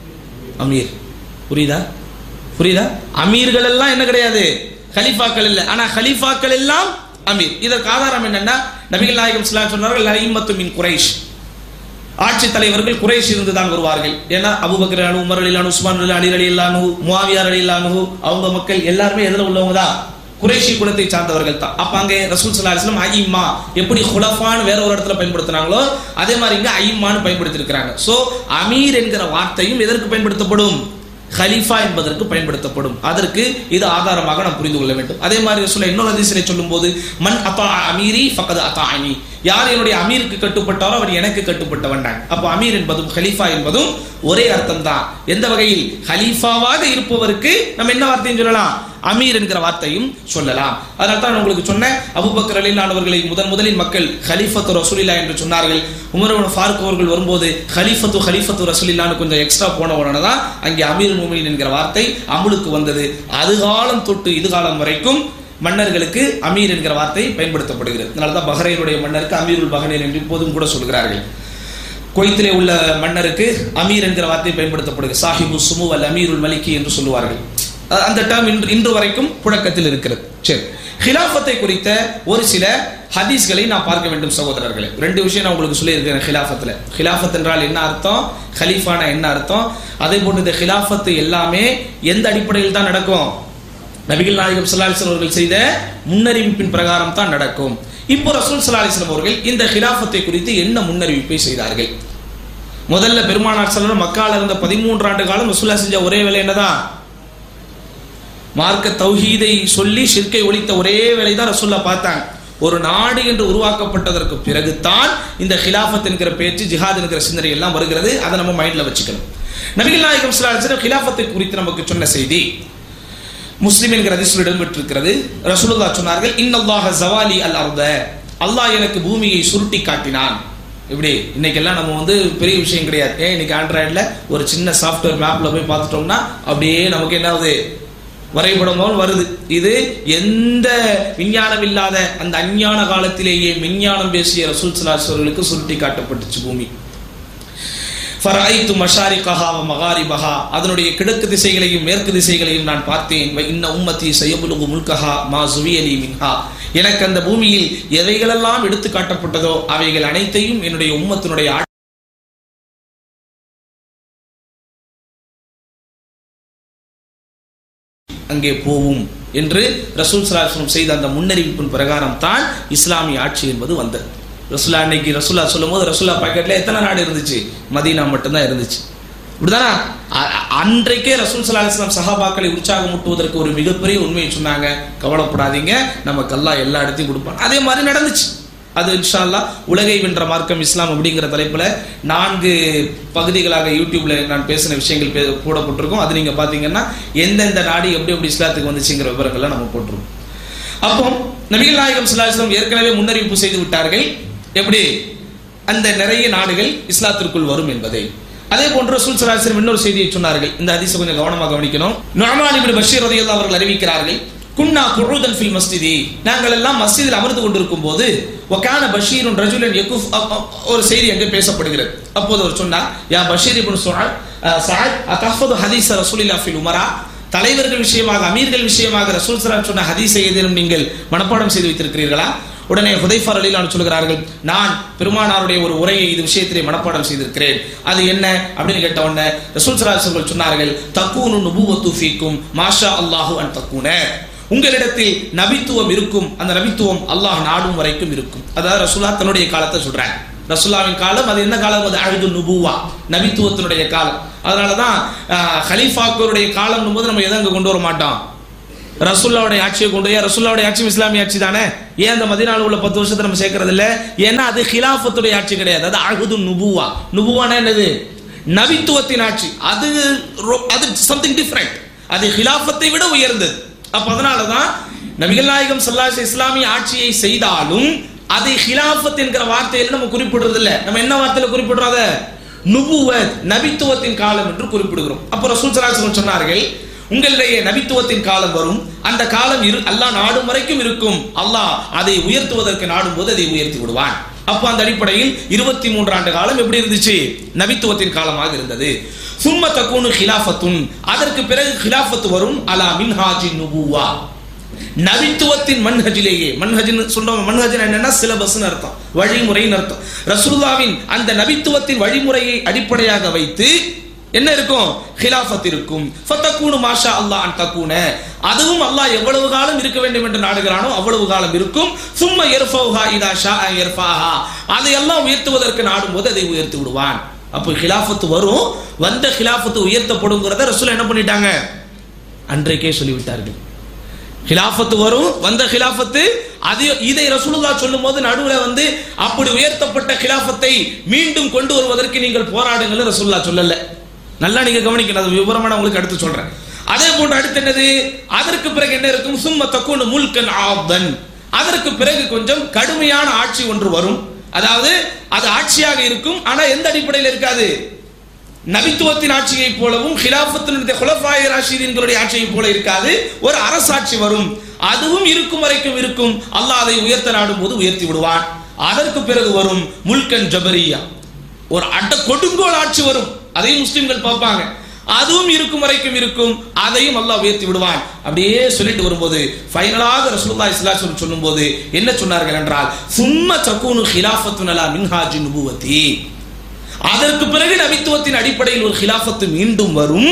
Speaker 1: அமீர் புரியுதா புரியுதா அமீர்கள் எல்லாம் என்ன கிடையாது கலிஃபாக்கள் இல்ல ஆனா கலிஃபாக்கள் எல்லாம் அமீர் இதற்கு ஆதாரம் என்னன்னா நபிகள் நாயகம் ஸல்லல்லாஹு அலைஹி சொன்னார்கள் ஐம்மத்து மின் குரைஷ் ஆட்சி தலைவர்கள் குறைஷ் இருந்து தான் வருவார்கள் ஏன்னா அபுபக்கர் அனு உமர் அலிலானு உஸ்மான் அலி அலி அலிலானு முவாவியார் அலிலானு அவங்க மக்கள் எல்லாருமே எதுல உள்ளவங்க தான் குறைஷி குலத்தை சார்ந்தவர்கள் தான் அப்ப அங்கே ரசூல் சல்லா அலிஸ்லாம் ஐம்மா எப்படி குலஃபான்னு வேற ஒரு இடத்துல பயன்படுத்தினாங்களோ அதே மாதிரி இங்க ஐம்மான்னு பயன்படுத்தி இருக்கிறாங்க சோ அமீர் என்கிற வார்த்தையும் எதற்கு பயன்படுத்தப்படும் ஹலீஃபா என்பதற்கு பயன்படுத்தப்படும் அதற்கு இது ஆதாரமாக நாம் புரிந்து கொள்ள வேண்டும் அதே மாதிரி ரசூல் இன்னொரு அதிசலை சொல்லும்போது மன் அப்பா அமீரி ஃபக்கது அத்தானி யார் என்னுடைய அமீருக்கு கட்டுப்பட்டாரோ அவர் எனக்கு கட்டுப்பட்டவன் தான் அப்போ அமீர் என்பதும் ஹலீஃபா என்பதும் ஒரே அர்த்தம் தான் எந்த வகையில் ஹலீஃபாவாக இருப்பவருக்கு நம்ம என்ன வார்த்தையும் சொல்லலாம் அமீர் என்கிற வார்த்தையும் சொல்லலாம் அதனால தான் நான் உங்களுக்கு சொன்னேன் அபுபக்கர் அலிலானவர்களை முதன் முதலில் மக்கள் ஹலீஃபத்து ரசூலில்லா என்று சொன்னார்கள் உமர் இப்னு ஃபாரூக் அவர்கள் வரும்போது ஹலீஃபத்து ஹலீஃபத்து ரசூலில்லான்னு கொஞ்சம் எக்ஸ்ட்ரா போன உடனே தான் அங்கே அமீர் முமினின் என்கிற வார்த்தை அமுலுக்கு வந்தது அது காலம் தொட்டு இது காலம் வரைக்கும் மன்னர்களுக்கு அமீர் என்கிற வார்த்தை பயன்படுத்தப்படுகிறது அதனால தான் பஹ்ரைனுடைய மன்னருக்கு அமீருல் பஹ்ரைன் என்று இப்போதும் கூட சொல்கிறார்கள் குவைத்திலே உள்ள மன்னருக்கு அமீர் என்கிற வார்த்தை பயன்படுத்தப்படுகிறது சாஹிபு சுமு அல் அமீருல் மலிக்கி என்று சொல்லுவார்கள் அஹ் அந்த டேர்ம் இன்று இன்று வரைக்கும் புழக்கத்தில் இருக்கிறது சரி ஹிலாஃபத்தை குறித்த ஒரு சில ஹதீஸ்களை நான் பார்க்க வேண்டும் சகோதரர்களே ரெண்டு விஷயம் நான் உங்களுக்கு சொல்லியிருக்கிறேன் ஹிலாஃபத்தில் ஹிலாஃபத் என்றால் என்ன அர்த்தம் ஹலீஃபானா என்ன அர்த்தம் அதே போன்று இந்த ஹிலாஃபத்து எல்லாமே எந்த அடிப்படையில் தான் நடக்கும் நபிகள் நாயகம் சல்லாஹிஸ்லாம் அவர்கள் செய்த முன்னறிவிப்பின் பிரகாரம் தான் நடக்கும் இப்போ ரசூல் சல்லாஹிஸ்லாம் அவர்கள் இந்த ஹிலாஃபத்தை குறித்து என்ன முன்னறிவிப்பை செய்தார்கள் முதல்ல பெருமானார் செல்லம் மக்கால இருந்த பதிமூன்று ஆண்டு காலம் ரசூல்லா செஞ்ச ஒரே வேலை என்னதான் மார்க்க தௌஹீதை சொல்லி ஷிர்கை ஒழித்த ஒரே வேலை தான் ரசூல்லா பார்த்தாங்க ஒரு நாடு என்று உருவாக்கப்பட்டதற்கு பிறகுதான் இந்த ஹிலாஃபத் என்கிற பேச்சு ஜிஹாத் என்கிற சிந்தனை எல்லாம் வருகிறது அதை நம்ம மைண்ட்ல வச்சுக்கணும் நபிகள் நாயகம் ஸல்லல்லாஹு ஹிலாஃபத்தை குறித்து நமக்கு சொன்ன செய்தி முஸ்லிம் என்கிற அதிசல் இடம்பெற்றிருக்கிறது ரசூலுல்லாஹ் சொன்னார்கள் இன்னல்லாஹ ஜவாலி அல் அர்த அல்லாஹ் எனக்கு பூமியை சுருட்டி காட்டினான் இப்படி இன்னைக்கெல்லாம் நம்ம வந்து பெரிய விஷயம் கிடையாது ஏன் இன்னைக்கு ஆண்ட்ராய்டில் ஒரு சின்ன சாஃப்ட்வேர் மேப்ல போய் பார்த்துட்டோம்னா அப்படியே நமக்கு என்ன ஆகுது வரைபடம் போல் வருது இது எந்த விஞ்ஞானம் இல்லாத அந்த அஞ்ஞான காலத்திலேயே விஞ்ஞானம் பேசிய ரசூல் சலாஸ் அவர்களுக்கு சுருட்டி காட்டப்பட்டுச்சு பூமி ஃபரைத்து மஷாரிகஹா வ மகாரிபஹா அதனுடைய கிழக்கு திசைகளையும் மேற்கு திசைகளையும் நான் பார்த்தேன் வ இன்ன உம்மத்தி சயபுலுகு முல்கஹா மா சுவியலி மின்ஹா எனக்கு அந்த பூமியில் எவைகளெல்லாம் எடுத்து காட்டப்பட்டதோ அவைகள் அனைத்தையும் என்னுடைய உம்மத்தினுடைய ஆட்சி அங்கே போவும் என்று ரசூல் சலாஹம் செய்த அந்த முன்னறிவிப்பின் பிரகாரம் தான் இஸ்லாமிய ஆட்சி என்பது வந்தது ரசூலா அன்னைக்கு ரசூலா சொல்லும் போது ரசூலா பாக்கெட்ல எத்தனை நாடு இருந்துச்சு மதீனா மட்டும்தான் இருந்துச்சு இப்படிதானா அ- அ- அன்றைக்கே ரசூல் சல்லா அலிஸ்லாம் சஹாபாக்களை உற்சாகமூட்டுவதற்கு ஒரு மிகப்பெரிய உண்மையை சொன்னாங்க கவலைப்படாதீங்க நமக்கு அல்லாஹ் எல்லா இடத்தையும் கொடுப்பான் அதே மாதிரி நடந்துச்சு அது இன்ஷா அல்லாஹ் உலகை வென்ற மார்க்கம் இஸ்லாம் அப்படிங்கிற தலைப்புல நான்கு பகுதிகளாக யூடியூப்ல நான் பேசின விஷயங்கள் பே- போடப்பட்டிருக்கும் அது நீங்க பாத்தீங்கன்னா எந்தெந்த நாடு எப்படி எப்படி இஸ்லாத்துக்கு வந்துச்சுங்கிற விவரங்களை நம்ம போட்டிருக்கோம் அப்போ நபிகள் நாயகம் ஸல்லல்லாஹு அலைஹி வஸல்லம் ஏற்கனவே முன்னறிவிப்பு செய்து விட்டார்கள் எப்படி அந்த நிறைய நாடுகள் இஸ்லாத்திற்குள் வரும் என்பதை அதே போன்று ரசூல் ஸல்லல்லாஹு அலைஹி வஸல்லம் இன்னொரு செய்தியை சொன்னார்கள் இந்த ஹதீஸை கொஞ்சம் கவனமாக கவனிக்கணும் நுஅமான் இப்னு பஷீர் ரலியல்லாஹு அவர்கள் அறிவிக்கிறார்கள் குன்னா குழுதன் ஃபில் மஸ்ஜிதி நாங்கள் எல்லாம் மஸ்ஜிதில் அமர்ந்து கொண்டிருக்கும் போது ஒகான பஷீருன் ரஜுலன் யகுஃப் அ- அ- ஒரு செய்தி அங்கே பேசப்படுகிறது அப்போது அவர் சொன்னார் யா பஷீர் இப்னு சுஆத் சஅத் அதஹ்ஃபது ஹதீஸ் ரசூலில்லாஹி ஃபில் உமரா தலைவர்கள் விஷயமாக அமீர்கள் விஷயமாக ரசூல் ஸல்லல்லாஹு சொன்ன ஹதீஸை ஏதேனும் நீங்கள் மனப்பாடம் செய்து வைத்திருக்கிறீர்களா உடனே ஹுதைஃபர் அலிலான் சொல்கிறார்கள் நான் பெருமானாருடைய ஒரு உரையை இது விஷயத்திலே மனப்பாடம் செய்திருக்கிறேன் அது என்ன அப்படின்னு கேட்ட உடனே ரசூல் ஸல்லல்லாஹு அலைஹி சொன்னார்கள் தக்கூனு நுபுவத்து ஃபீக்கும் மாஷா அல்லாஹு அன் தக்கூன உங்களிடத்தில் நபித்துவம் இருக்கும் அந்த நபித்துவம் அல்லாஹ் நாடும் வரைக்கும் இருக்கும் அதாவது ரசூலா தன்னுடைய காலத்தை சொல்றாங்க ரசூல்லாவின் காலம் அது என்ன காலம் அது அழுது நுபுவா நபித்துவத்தினுடைய காலம் அதனால தான் ஹலீஃபாக்களுடைய காலம் போது நம்ம எதை அங்க கொண்டு வர மாட்டோம் ரசூல்லாவுடைய ஆட்சியை கொண்டு ஏன் ரசூல்லாவுடைய ஆட்சி இஸ்லாமிய ஆட்சி தானே ஏன் அந்த மதினால உள்ள பத்து வருஷத்தை நம்ம சேர்க்கறது இல்ல ஏன்னா அது ஹிலாஃபத்துடைய ஆட்சி கிடையாது அது அழுது நுபுவா நுபுவானா என்னது நபித்துவத்தின் ஆட்சி அது ரொ- அது சம்திங் டிஃப்ரெண்ட் அது ஹிலாஃபத்தை விட உயர்ந்தது அப்ப அதனால தான் நபிகள் நாயகம் ஸல்லல்லாஹு இஸ்லாமிய ஆட்சியை செய்தாலும் அதை ஹிலாஃபத் என்கிற வார்த்தையில் நம்ம குறிப்பிடுறது இல்ல நம்ம என்ன வார்த்தையில குறிப்பிடுறோம் அதை நுபுவத் நபித்துவத்தின் காலம் என்று குறிப்பிடுகிறோம் அப்போ ரசூல் ஸல்லல்லாஹு அலைஹி வஸல்லம் சொன்னார்கள் உங்களிடையே நபித்துவத்தின் காலம் வரும் அந்த காலம் இரு அல்லாஹ் நாடும் வரைக்கும் இருக்கும் அல்லாஹ் அதை உயர்த்துவதற்கு நாடும் போது அதை உயர்த்தி விடுவான் அப்போ அந்த அடிப்படையில் இருபத்தி மூன்று ஆண்டு காலம் எப்படி இருந்துச்சு நபித்துவத்தின் காலமாக இருந்தது சும்ம தக்கூனு ஹிலாஃபத்துன் அதற்கு பிறகு ஹிலாஃபத்து வரும் அலா மின்ஹாஜின் நுபுவா நபித்துவத்தின் மன்ஹஜிலேயே மன்ஹஜின் சொல்றோம் மன்ஹஜன் என்னன்னா சிலபஸ்னு அர்த்தம் வழிமுறைன்னு அர்த்தம் ரசூலுல்லாவின் அந்த நபித்துவத்தின் வழிமுறையை அடிப்படையாக வைத்து என்ன இருக்கும் ஹிலாஃபத் இருக்கும் ஃபத்தக்கூனு மாஷா அல்லாஹ் அன் தக்கூன அதுவும் அல்லாஹ் எவ்வளவு காலம் இருக்க வேண்டும் என்று நாடுகிறானோ அவ்வளவு காலம் இருக்கும் சும்மா எர்ஃபௌஹா இதா ஷா எர்ஃபாஹா அதையெல்லாம் உயர்த்துவதற்கு நாடும் போது அதை உயர்த்தி விடுவான் அப்போ ஹிலாஃபத்து வரும் வந்த ஹிலாஃபத்து உயர்த்தப்படுங்கிறத ரசூல் என்ன பண்ணிட்டாங்க அன்றைக்கே சொல்லிவிட்டார்கள் ஹிலாஃபத்து வரும் வந்த ஹிலாஃபத்து அது இதை ரசூலுல்லாஹ் சொல்லும் போது நடுவுல வந்து அப்படி உயர்த்தப்பட்ட ஹிலாஃபத்தை மீண்டும் கொண்டு வருவதற்கு நீங்கள் போராடுங்கள் ரசூலுல்லாஹ் சொல்லல நல்லா நீங்க கவனிக்கணும் அது விவரமா நான் உங்களுக்கு அடுத்து சொல்றேன் அதே போன்று அடுத்து என்னது அதற்கு பிறகு என்ன இருக்கும் சும்ம தக்குனு முல்கன் ஆப்தன் அதற்கு பிறகு கொஞ்சம் கடுமையான ஆட்சி ஒன்று வரும் அதாவது அது ஆட்சியாக இருக்கும் ஆனா எந்த அடிப்படையில் இருக்காது நபித்துவத்தின் ஆட்சியை போலவும் ஹிலாஃபத்தினுடைய குலஃபாய ராஷிதீன்களுடைய ஆட்சியை போல இருக்காது ஒரு அரசாட்சி வரும் அதுவும் இருக்கும் வரைக்கும் இருக்கும் அல்லாஹ் அதை உயர்த்த நாடும் போது உயர்த்தி விடுவான் அதற்கு பிறகு வரும் முல்கன் ஜபரியா ஒரு அட்ட கொடுங்கோல் ஆட்சி வரும் அதையும் முஸ்லிம்கள் பார்ப்பாங்க அதுவும் இருக்கும் வரைக்கும் இருக்கும் அதையும் அல்லாஹ் உயர்த்தி விடுவான் அப்படியே சொல்லிட்டு வரும்போது ஃபைனலாக ரசூலுல்லாஹி ஸல்லல்லாஹு அலைஹி வஸல்லம் சொல்லும்போது என்ன சொன்னார்கள் என்றால் சும்ம தகூனு ஹிலாஃபத்துன் அலா மின்ஹாஜி நுபுவத்தி அதற்கு பிறகு நபித்துவத்தின் அடிப்படையில் ஒரு ஹிலாஃபத்து மீண்டும் வரும்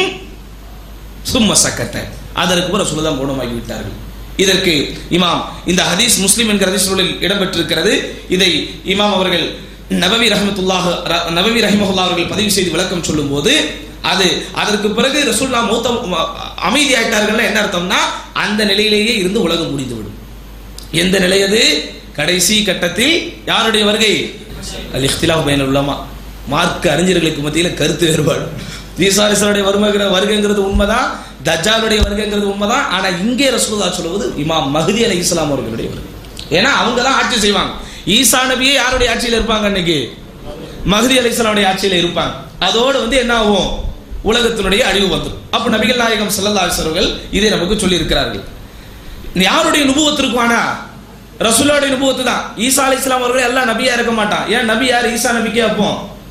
Speaker 1: சும்ம சக்கத்தை அதற்கு பிறகு சுலதம் குணமாகி விட்டார்கள் இதற்கு இமாம் இந்த ஹதீஸ் முஸ்லிம் என்கிற ஹதீஸ் நூலில் இடம்பெற்றிருக்கிறது இதை இமாம் அவர்கள் நபவி ரஹமத்துல்லாஹ் ர- நபவி ரஹிமஹுல்லா அவர்கள் பதிவு செய்து விளக்கம் சொல்லும்போது அது அதற்கு பிறகு ரசூல்லா மௌத்த அமைதியாயிட்டார்கள் என்ன அர்த்தம்னா அந்த நிலையிலேயே இருந்து உலகம் முடிந்துவிடும் எந்த நிலை அது கடைசி கட்டத்தில் யாருடைய வருகை அல் இഖ്തിലാഫ് பைனல் உலமா மார்க்க அறிஞர்களுக்கு மத்தியில கருத்து வேறுபாடு ஈசாரிசனுடைய வருகைங்கிற வருகைங்கிறது உண்மைதான் தஜ்ஜாலுடைய வருகைங்கிறது உண்மைதான் ஆனா இங்கே ரசூலுல்லாஹ் சொல்லுவது இமாம் மஹதி அலை இஸ்லாம் அவர்களுடைய வருகை ஏன்னா அவங்க தான் ஆட்சி செய்வாங்க ஈசா நபியே யாருடைய ஆட்சியில் இருப்பாங்க அன்னைக்கு மஹதி அலை இஸ்லாமுடைய ஆட்சியில் இருப்பாங்க அதோடு வந்து என்ன ஆகும் உலகத்தினுடைய அழிவு வந்துடும் அப்ப நபிகள் நாயகம் ஸல்லல்லாஹு அலைஹி வஸல்லம் அவர்கள் இதை நமக்கு சொல்லி இருக்கிறார்கள் யாருடைய நுபுவத்து இருக்குவானா ரசூலுடைய நுபுவத்து தான் ஈசா அலை இஸ்லாம் அவர்கள் எல்லாம் நபியா இருக்க மாட்டான் ஏன் நபி யார் ஈசா நபிக்கே அப்போ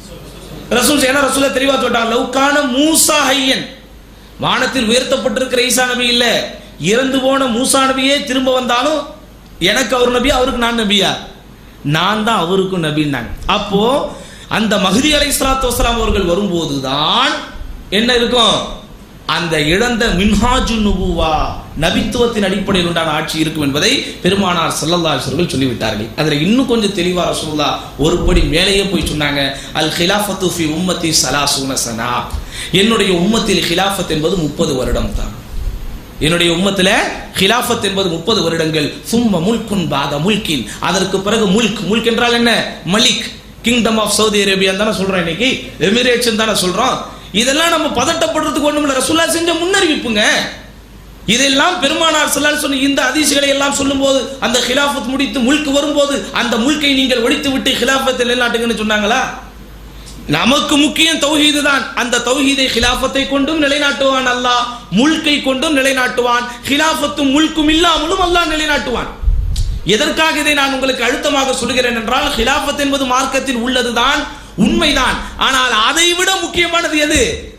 Speaker 1: ரசூல் ஏன்னா ரசூல தெளிவா சொல்லிட்டான் லவ்கான மூசா ஹையன் வானத்தில் உயர்த்தப்பட்டிருக்கிற ஈசா நபி இல்ல இறந்து போன மூசா நபியே திரும்ப வந்தாலும் எனக்கு அவர் நபியா அவருக்கு நான் நபியா நான் தான் அவருக்கும் நபின்னாங்க அப்போ அந்த மஹதி அலை சலாத்து வசலாம் அவர்கள் வரும்போதுதான் என்ன இருக்கும் அந்த இழந்த மின்ஹாஜு நுபுவா நபித்துவத்தின் அடிப்படையில் உண்டான ஆட்சி இருக்கும் என்பதை பெருமானார் ஸல்லல்லாஹு அலைஹி வஸல்லம் சொல்லிவிட்டார்கள் அதுல இன்னும் கொஞ்சம் தெளிவா ரசூலுல்லாஹ் ஒரு படி மேலேயே போய் சொன்னாங்க அல் ஹிலாஃபத்து ஃபி உம்மத்தி சலாசூன சனா என்னுடைய உம்மத்தில் ஹிலாஃபத் என்பது முப்பது வருடம் தான் என்னுடைய உம்மத்துல ஹிலாஃபத் என்பது முப்பது வருடங்கள் சும்ம முல்குன் பாத முல்கின் அதற்கு பிறகு முல்க் முல்க் என்றால் என்ன மலிக் கிங்டம் ஆஃப் சவுதி அரேபியா தானே சொல்றோம் இன்னைக்கு எமிரேட்ஸ் தானே சொல்றோம் இதெல்லாம் நம்ம பதட்டப்படுறதுக்கு ஒண்ணும் இல்ல ரசூல்லா செஞ்ச முன்னறிவிப்புங்க இதெல்லாம் பெருமானார் ஸல்லல்லாஹு சொன்ன இந்த ஹதீஸ்களை எல்லாம் சொல்லும்போது அந்த ஹிலாஃபத் முடித்து முல்க் வரும்போது அந்த முல்கை நீங்கள் ஒழித்து விட்டு ஹிலாஃபத்தில் நிலைநாட்டுங்கன்னு சொன்னாங்களா நமக்கு முக்கியம் தௌஹீது தான் அந்த தௌஹீதை ஹிலாஃபத்தை கொண்டும் நிலைநாட்டுவான் அல்லாஹ் முல்கை கொண்டும் நிலைநாட்டுவான் ஹிலாஃபத்தும் முல்கும் இல்லாமலும் அல்லாஹ் நிலைநாட்டுவான் எதற்காக இதை நான் உங்களுக்கு அழுத்தமாக சொல்கிறேன் என்றால் ஹிலாஃபத் என்பது மார்க்கத்தில் உள்ளதுதான் உண்மைதான் ஆனால் அதை விட முக்கியமானது எது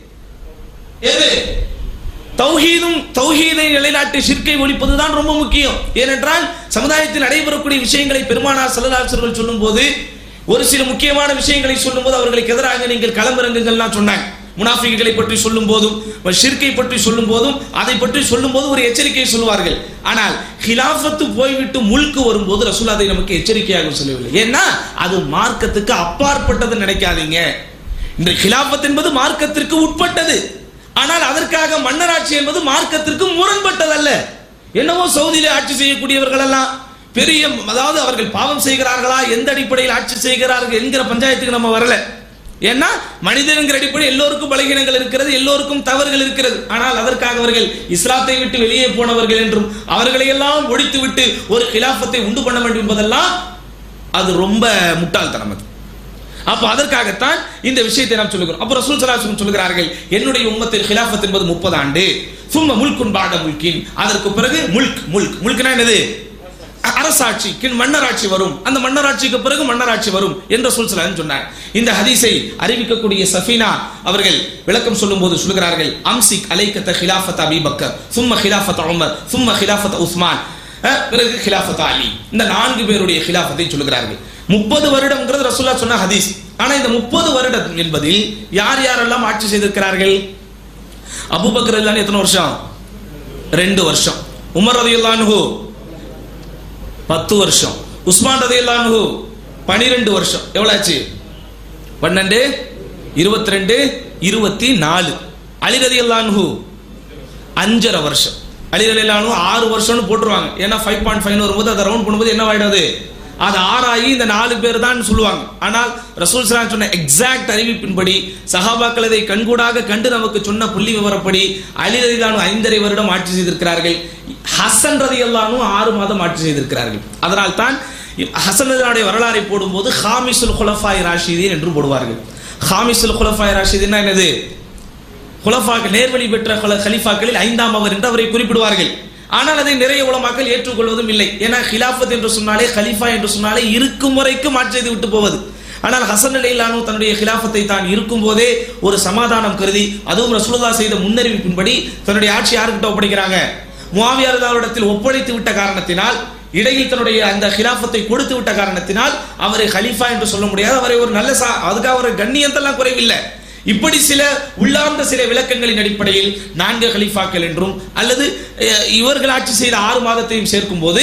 Speaker 1: எது தௌஹீதும் தௌஹீதை நிலைநாட்டி ஷிர்கை ஒழிப்பதுதான் ரொம்ப முக்கியம் ஏனென்றால் சமுதாயத்தில் நடைபெறக்கூடிய விஷயங்களை பெருமானார் செல்லதாசர்கள் சொல்லும்போது ஒரு சில முக்கியமான விஷயங்களை சொல்லும்போது அவர்களுக்கு எதிராக நீங்கள் களமிறங்குங்கள்லாம் சொன்னாங்க முனாஃபிகளை பற்றி சொல்லும் போதும் ஷிர்கை பற்றி சொல்லும் போதும் அதை பற்றி சொல்லும் போது ஒரு எச்சரிக்கையை சொல்லுவார்கள் ஆனால் ஹிலாஃபத்து போய்விட்டு முழுக்கு வரும்போது ரசூல் அதை நமக்கு எச்சரிக்கையாக சொல்லவில்லை ஏன்னா அது மார்க்கத்துக்கு அப்பாற்பட்டது நினைக்காதீங்க இந்த ஹிலாஃபத் என்பது மார்க்கத்திற்கு உட்பட்டது ஆனால் அதற்காக மன்னராட்சி என்பது மார்க்கத்திற்கு முரண்பட்டதல்ல என்னவோ சவுதியிலே ஆட்சி செய்யக்கூடியவர்கள் எல்லாம் பெரிய அதாவது அவர்கள் பாவம் செய்கிறார்களா எந்த அடிப்படையில் ஆட்சி செய்கிறார்கள் என்கிற பஞ்சாயத்துக்கு நம்ம வரல ஏன்னா மனிதனுங்கிற அடிப்படை எல்லோருக்கும் பலகீனங்கள் இருக்கிறது எல்லோருக்கும் தவறுகள் இருக்கிறது ஆனால் அதற்காக அவர்கள் இஸ்லாத்தை விட்டு வெளியே போனவர்கள் என்றும் அவர்களை எல்லாம் ஒழித்து விட்டு ஒரு கிலாஃபத்தை உண்டு பண்ண வேண்டும் என்பதெல்லாம் அது ரொம்ப முட்டாள்தனம் அது அப்ப அதற்காகத்தான் இந்த விஷயத்தை நாம் சொல்லுகிறோம் அப்ப ரசூல் சலாசம் சொல்கிறார்கள் என்னுடைய உம்மத்தில் ஹிலாஃபத் என்பது முப்பது ஆண்டு சும்ம முல்குன் பாட முல்கின் அதற்கு பிறகு முல்க் முல்க் முல்க்னா என்னது அரசாட்சி கின் மன்னராட்சி வரும் அந்த மன்னராட்சிக்கு பிறகு மன்னராட்சி வரும் என்று சுல்சலான் சொன்னார் இந்த ஹதீஸை அறிவிக்கக்கூடிய சஃபீனா அவர்கள் விளக்கம் சொல்லும்போது சொல்கிறார்கள் அம்சிக் அலைக்கத்த ஹிலாஃபத் அபி பக்கர் சும்ம ஹிலாஃபத் உமர் சும்ம ஹிலாஃபத் உஸ்மான் அஹ், பிறகு ஹிலாஃபத் அலி இந்த நான்கு பேருடைய ஹிலாஃபத்தை சொல்கிறார்கள் முப்பது வருடம்ங்கிறது ரசூல்லா சொன்ன ஹதீஸ் ஆனா இந்த முப்பது வருடம் என்பதில் யார் யாரெல்லாம் ஆட்சி செய்திருக்கிறார்கள் அபூபக்கர் எல்லாம் எத்தனை வருஷம் ரெண்டு வருஷம் உமர் ரதியுல்லான்ஹு பத்து வருஷம் உஸ்மான் ரதியுல்லான்ஹு பனிரெண்டு வருஷம் எவ்வளவு ஆச்சு பன்னெண்டு இருபத்தி ரெண்டு இருபத்தி நாலு அலி ரதியுல்லான்ஹு அஞ்சரை வருஷம் அலி ரலியல்லாஹு ஆறு வருஷம்னு போட்டுருவாங்க ஏன்னா ஃபைவ் பாயிண்ட் ஃபைவ் வரும்போது அதை ரவுண்ட் பண்ணும்போது என்ன ஆயிடாது அது ஆறாகி இந்த நாலு பேர் தான் சொல்லுவாங்க ஆனால் ரசூல் சலாம் சொன்ன எக்ஸாக்ட் அறிவிப்பின்படி சஹாபாக்கள் இதை கண்கூடாக கண்டு நமக்கு சொன்ன புள்ளி விவரப்படி அலி ரதிலானு ஐந்தரை வருடம் ஆட்சி செய்திருக்கிறார்கள் ஹசன் ரதியல்லானும் ஆறு மாதம் ஆட்சி செய்திருக்கிறார்கள் அதனால் தான் ஹசன் ரதிலானுடைய வரலாறை போடும்போது ஹாமிசுல் குலஃபாய் ராஷிதீன் என்று போடுவார்கள் ஹாமிசுல் குலஃபாய் ராஷிதீன்னா என்னது குலஃபாக்கள் நேர்வழி பெற்ற குல- கலீஃபாக்களில் ஐந்தாம் அவர் என்று அவரை குறிப்பிடுவார்கள் ஆனால் அதை நிறைய உலமாக்கள் ஏற்றுக்கொள்வதும் இல்லை ஏன்னா ஹிலாஃபத் என்று சொன்னாலே கலீஃபா என்று சொன்னாலே இருக்கும் வரைக்கும் ஆட்சி செய்து விட்டு போவது ஆனால் ஹசன் அலிலானு தன்னுடைய ஹிலாஃபத்தை தான் இருக்கும் போதே ஒரு சமாதானம் கருதி அதுவும் ரசூலுல்லா செய்த முன்னறிவிப்பின்படி தன்னுடைய ஆட்சி யாருக்கிட்ட ஒப்படைக்கிறாங்க முவாவியார் அவரிடத்தில் ஒப்படைத்து விட்ட காரணத்தினால் இடையில் தன்னுடைய அந்த ஹிலாஃபத்தை கொடுத்து விட்ட காரணத்தினால் அவரை ஹலீஃபா என்று சொல்ல முடியாது அவரை ஒரு நல்ல சா அதுக்காக அவர் கண்ணியத்தெல்லாம் குறைவில்லை இப்படி சில உள்ளார்ந்த சில விளக்கங்களின் அடிப்படையில் நான்கு கலீஃபாக்கள் என்றும் அல்லது அஹ், இவர்கள் ஆட்சி செய்த ஆறு மாதத்தையும் சேர்க்கும் போது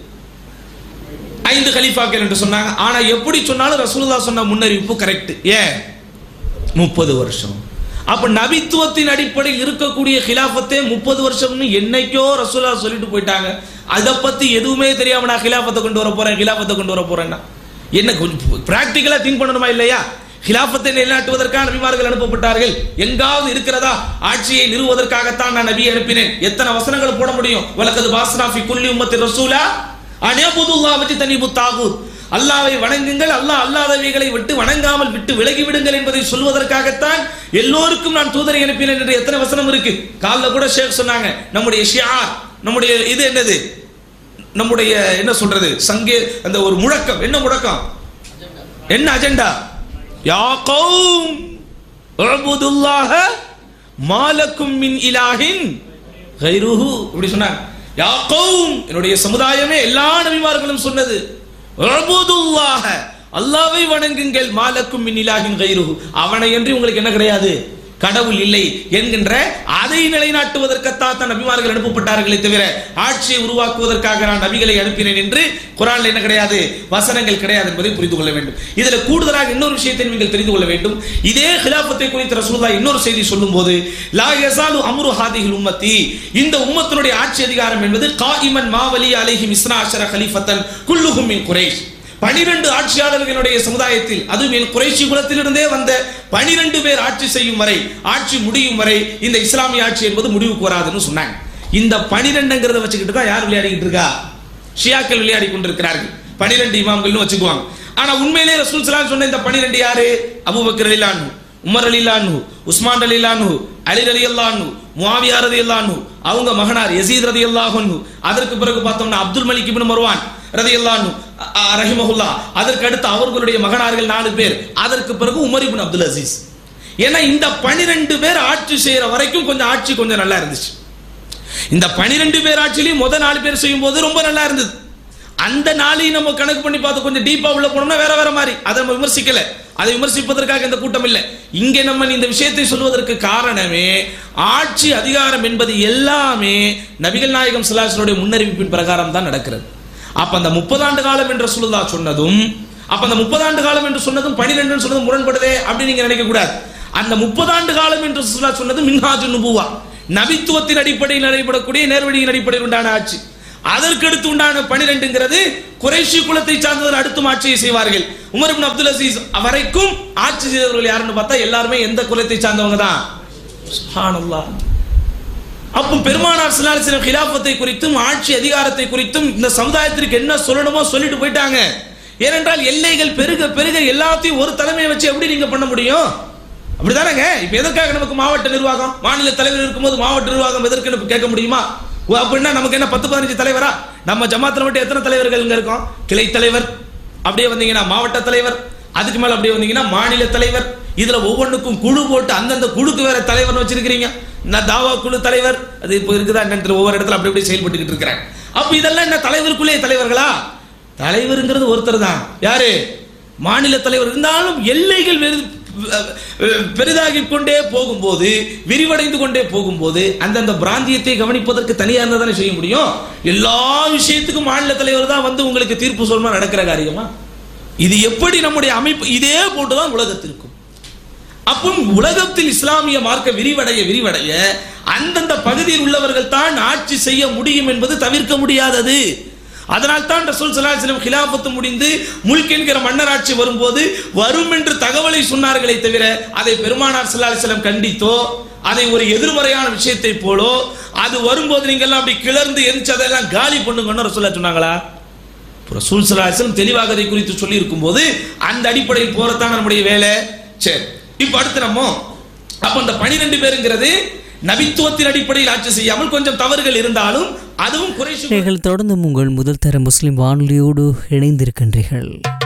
Speaker 1: ஐந்து கலீஃபாக்கள் என்று சொன்னாங்க ஆனா எப்படி சொன்னாலும் ரசூலுல்லா சொன்ன முன்னறிவிப்பு கரெக்ட் ஏன் முப்பது வருஷம் அப்ப நபித்துவத்தின் அடிப்படையில் இருக்கக்கூடிய ஹிலாஃபத்தே முப்பது வருஷம்னு என்னைக்கோ ரசூலா சொல்லிட்டு போயிட்டாங்க அதை பத்தி எதுவுமே தெரியாம நான் ஹிலாஃபத்தை கொண்டு வர போறேன் ஹிலாஃபத்தை கொண்டு வர போறேன்னா என்ன கொஞ்சம் பிராக்டிக்கலா திங்க் பண்ணணுமா இல்லையா ஹிலாஃபத்தை நிலைநாட்டுவதற்காக நபிமார்கள் அனுப்பப்பட்டார்கள் எங்காவது இருக்கிறதா ஆட்சியை நிறுவுவதற்காகத்தான் நான் நபி அனுப்பினேன் எத்தனை வசனங்கள் போட முடியும் வலக்கது பாஸ்னாஃபி குல்லி உம்மத்தி ரசூலா அனேபுதுல்லா வச்சு தனிபு தாகூத் அல்லாவை வணங்குங்கள் அல்லாஹ் அல்லாதவைகளை விட்டு வணங்காமல் விட்டு விலகி விடுங்கள் என்பதை சொல்வதற்காகத்தான் எல்லோருக்கும் நான் தூதரை அனுப்பினேன் என்று எத்தனை வசனம் இருக்கு காலைல கூட ஷேக் சொன்னாங்க நம்முடைய ஷியார் நம்முடைய இது என்னது நம்முடைய என்ன சொல்றது சங்கே அந்த ஒரு முழக்கம் என்ன முழக்கம் என்ன அஜெண்டா யா கௌம் உஅ்புதுல்லாஹ மாலக்கும் மின் இலாஹின் கைருஹு இப்படி சொன்னாங்க யா கௌம் என்னுடைய சமுதாயமே எல்லா நபிமார்களும் சொன்னது உஅ்புதுல்லாஹ அல்லாஹ்வை வணங்குங்கள் மாலக்கும் மின் இலாஹின் கைருஹு அவனை என்று உங்களுக்கு என்ன கிடையாது கடவுள் இல்லை என்கின்ற அதை நிலைநாட்டுவதற்கத்தான் தான் நபிமார்கள் அனுப்பப்பட்டார்களே தவிர ஆட்சியை உருவாக்குவதற்காக நான் நபிகளை அனுப்பினேன் என்று குரான்ல என்ன கிடையாது வசனங்கள் கிடையாது என்பதை புரிந்து கொள்ள வேண்டும் இதுல கூடுதலாக இன்னொரு விஷயத்தை நீங்கள் தெரிந்து கொள்ள வேண்டும் இதே ஹிலாபத்தை குறித்து ரசூல்லா இன்னொரு செய்தி சொல்லும்போது லா யஸாலு அம்ரு ஹாதிஹில் உம்மத்தி இந்த உம்மத்தினுடைய ஆட்சி அதிகாரம் என்பது காயிமன் மாவலி அலைஹி மிஸ்னா அஷர கலீஃபத்தன் குல்லுஹும் மின் குறைஷ் பனிரெண்டு ஆட்சியாளர்களுடைய சமுதாயத்தில் அதுவும் என் குறைச்சி குலத்திலிருந்தே வந்த பனிரெண்டு பேர் ஆட்சி செய்யும் வரை ஆட்சி முடியும் வரை இந்த இஸ்லாமிய ஆட்சி என்பது முடிவுக்கு வராதுன்னு சொன்னாங்க இந்த பனிரெண்டுங்கிறத வச்சுக்கிட்டு தான் யார் விளையாடிக்கிட்டு இருக்கா ஷியாக்கள் விளையாடி கொண்டிருக்கிறார்கள் பனிரெண்டு இமாம்கள்னு வச்சுக்குவாங்க ஆனா உண்மையிலே ரசூல் ஸல்லல்லாஹு சொன்ன இந்த 12 யாரு அபூபக்கர் ரலியல்லாஹு உமர் ரலியல்லாஹு உஸ்மான் ரலியல்லாஹு அலி ரலியல்லாஹு முஆவியா ரலியல்லாஹு அவங்க மகனார் யசீத் ரலியல்லாஹு அன்ஹு அதற்கு பிறகு பார்த்தோம்னா அப்துல் மலிக் இப்னு மர்வான் ரலியல்லாஹு ரஹிமஹுல்லா அதற்கு அடுத்து அவர்களுடைய மகனார்கள் நாலு பேர் அதற்கு பிறகு உமர் இப்னு அப்துல் அசீஸ் ஏன்னா இந்த 12 பேர் ஆட்சி செய்யற வரைக்கும் கொஞ்சம் ஆட்சி கொஞ்சம் நல்லா இருந்துச்சு இந்த 12 பேர் ஆட்சியிலையும் முத நாலு பேர் செய்யும் போது ரொம்ப நல்லா இருந்தது அந்த நாளையும் நம்ம கணக்கு பண்ணி பார்த்து கொஞ்சம் டீப்பா உள்ள போனோம்னா வேற வேற மாதிரி அதை நம்ம விமர்சிக்கல அதை விமர்சிப்பதற்காக இந்த கூட்டம் இல்லை இங்கே நம்ம இந்த விஷயத்தை சொல்வதற்கு காரணமே ஆட்சி அதிகாரம் என்பது எல்லாமே நபிகள் நாயகம் சிலாசனுடைய முன்னறிவிப்பின் பிரகாரம் தான் நடக்கிறது அப்ப அந்த முப்பதாண்டு காலம் என்று சொல்லுதா சொன்னதும் அப்ப அந்த முப்பதாண்டு காலம் என்று சொன்னதும் பனிரெண்டு சொன்னதும் முரண்படுதே அப்படின்னு நீங்க நினைக்க கூடாது அந்த முப்பதாண்டு காலம் என்று சொல்லா சொன்னது மின்ஹாஜு நுபுவா நபித்துவத்தின் அடிப்படையில் நடைபெறக்கூடிய நேர்வழியின் அடிப்படையில் உண்டான ஆட்சி அதற்கடுத்து உண்டான பனிரெண்டுங்கிறது குறைஷி குலத்தை சார்ந்தவர் அடுத்தும் ஆட்சியை செய்வார்கள் உமர் இப்னு அப்துல் அசீஸ் வரைக்கும் ஆட்சி செய்தவர்கள் யாருன்னு பார்த்தா எல்லாருமே எந்த குலத்தை சார்ந்தவங்க தான் சுப்ஹானல்லாஹ். அப்போ பெருமானார் சிலாசிலம் கிலாபத்தை குறித்தும் ஆட்சி அதிகாரத்தை குறித்தும் இந்த சமுதாயத்திற்கு என்ன சொல்லணுமோ சொல்லிட்டு போயிட்டாங்க ஏனென்றால் எல்லைகள் பெருக பெருக எல்லாத்தையும் ஒரு தலைமையை வச்சு எப்படி நீங்க பண்ண முடியும் அப்படிதானங்க இப்ப எதற்காக நமக்கு மாவட்ட நிர்வாகம் மாநில தலைவர் இருக்கும்போது மாவட்ட நிர்வாகம் எதற்கு கேட்க முடியுமா ஓ, அப்படின்னா நமக்கு என்ன பத்து பதினஞ்சு தலைவரா நம்ம ஜமாத்துல மட்டும் எத்தனை தலைவர்கள் இங்க இருக்கோம் கிளை தலைவர் அப்படியே வந்தீங்கன்னா மாவட்ட தலைவர் அதுக்கு மேல அப்படியே வந்தீங்கன்னா மாநில தலைவர் இதுல ஒவ்வொன்றுக்கும் குழு போட்டு அந்தந்த குழுக்கு வேற தலைவர் வச்சிருக்கிறீங்க நான் தாவா குழு தலைவர் அது இப்போ இருக்குதா என்னன்னு தெரியல. ஒவ்வொரு இடத்துல அப்படி அப்படி செயல்பட்டுக்கிட்டு இருக்கிறேன் அப்ப இதெல்லாம் என்ன தலைவருக்குள்ளே தலைவர்களா தலைவருங்கிறது ஒருத்தர் தான் யாரு மாநில தலைவர் இருந்தாலும் எல்லைகள் வெறு- பெரிதாகிக் கொண்டே போகும்போது விரிவடைந்து கொண்டே போகும்போது அந்தந்த பிராந்தியத்தை கவனிப்பதற்கு தனியா இருந்தா தானே செய்ய முடியும் எல்லா விஷயத்துக்கும் மாநில தலைவர் தான் வந்து உங்களுக்கு தீர்ப்பு சொல்லணும் நடக்கிற காரியமா இது எப்படி நம்முடைய அமைப்பு இதே போட்டுதான் உலகத்திற்கும் அப்போ உலகத்தில் இஸ்லாமிய மார்க்க விரிவடைய விரிவடைய அந்தந்த பகுதியில் உள்ளவர்கள் தான் ஆட்சி செய்ய முடியும் என்பது தவிர்க்க முடியாதது அதனால் தான் ரசூல் ஸல்லல்லாஹு அலைஹி வஸல்லம் கிலாஃபத்து முடிந்து முல்க் என்கிற மன்னராட்சி வரும்போது வரும் என்று தகவலை சொன்னார்களே தவிர அதை பெருமானார் ஸல்லல்லாஹு அலைஹி வஸல்லம் கண்டித்தோ அதை ஒரு எதிர்மறையான விஷயத்தை போலோ அது வரும்போது நீங்க எல்லாம் அப்படி கிளர்ந்து எரிச்சு அதெல்லாம் காலி பண்ணுங்கன்னு ரசூல்லா சொன்னாங்களா ரசூல் சலாஹம் தெளிவாக அதை குறித்து சொல்லி இருக்கும்போது அந்த அடிப்படையில் போறதான் நம்முடைய வேலை சரி இப்ப அடுத்து நம்ம அப்ப அந்த பனிரெண்டு பேருங்கிறது நபித்துவத்தின் அடிப்படையில் ஆட்சி செய்யாமல் கொஞ்சம் தவறுகள் இருந்தாலும் அதுவும் குறைஷி
Speaker 2: நீங்கள் தொடர்ந்து உங்கள் முதல் தர முஸ்லிம் வானொலியோடு இணைந்திருக்கின்றீர்கள்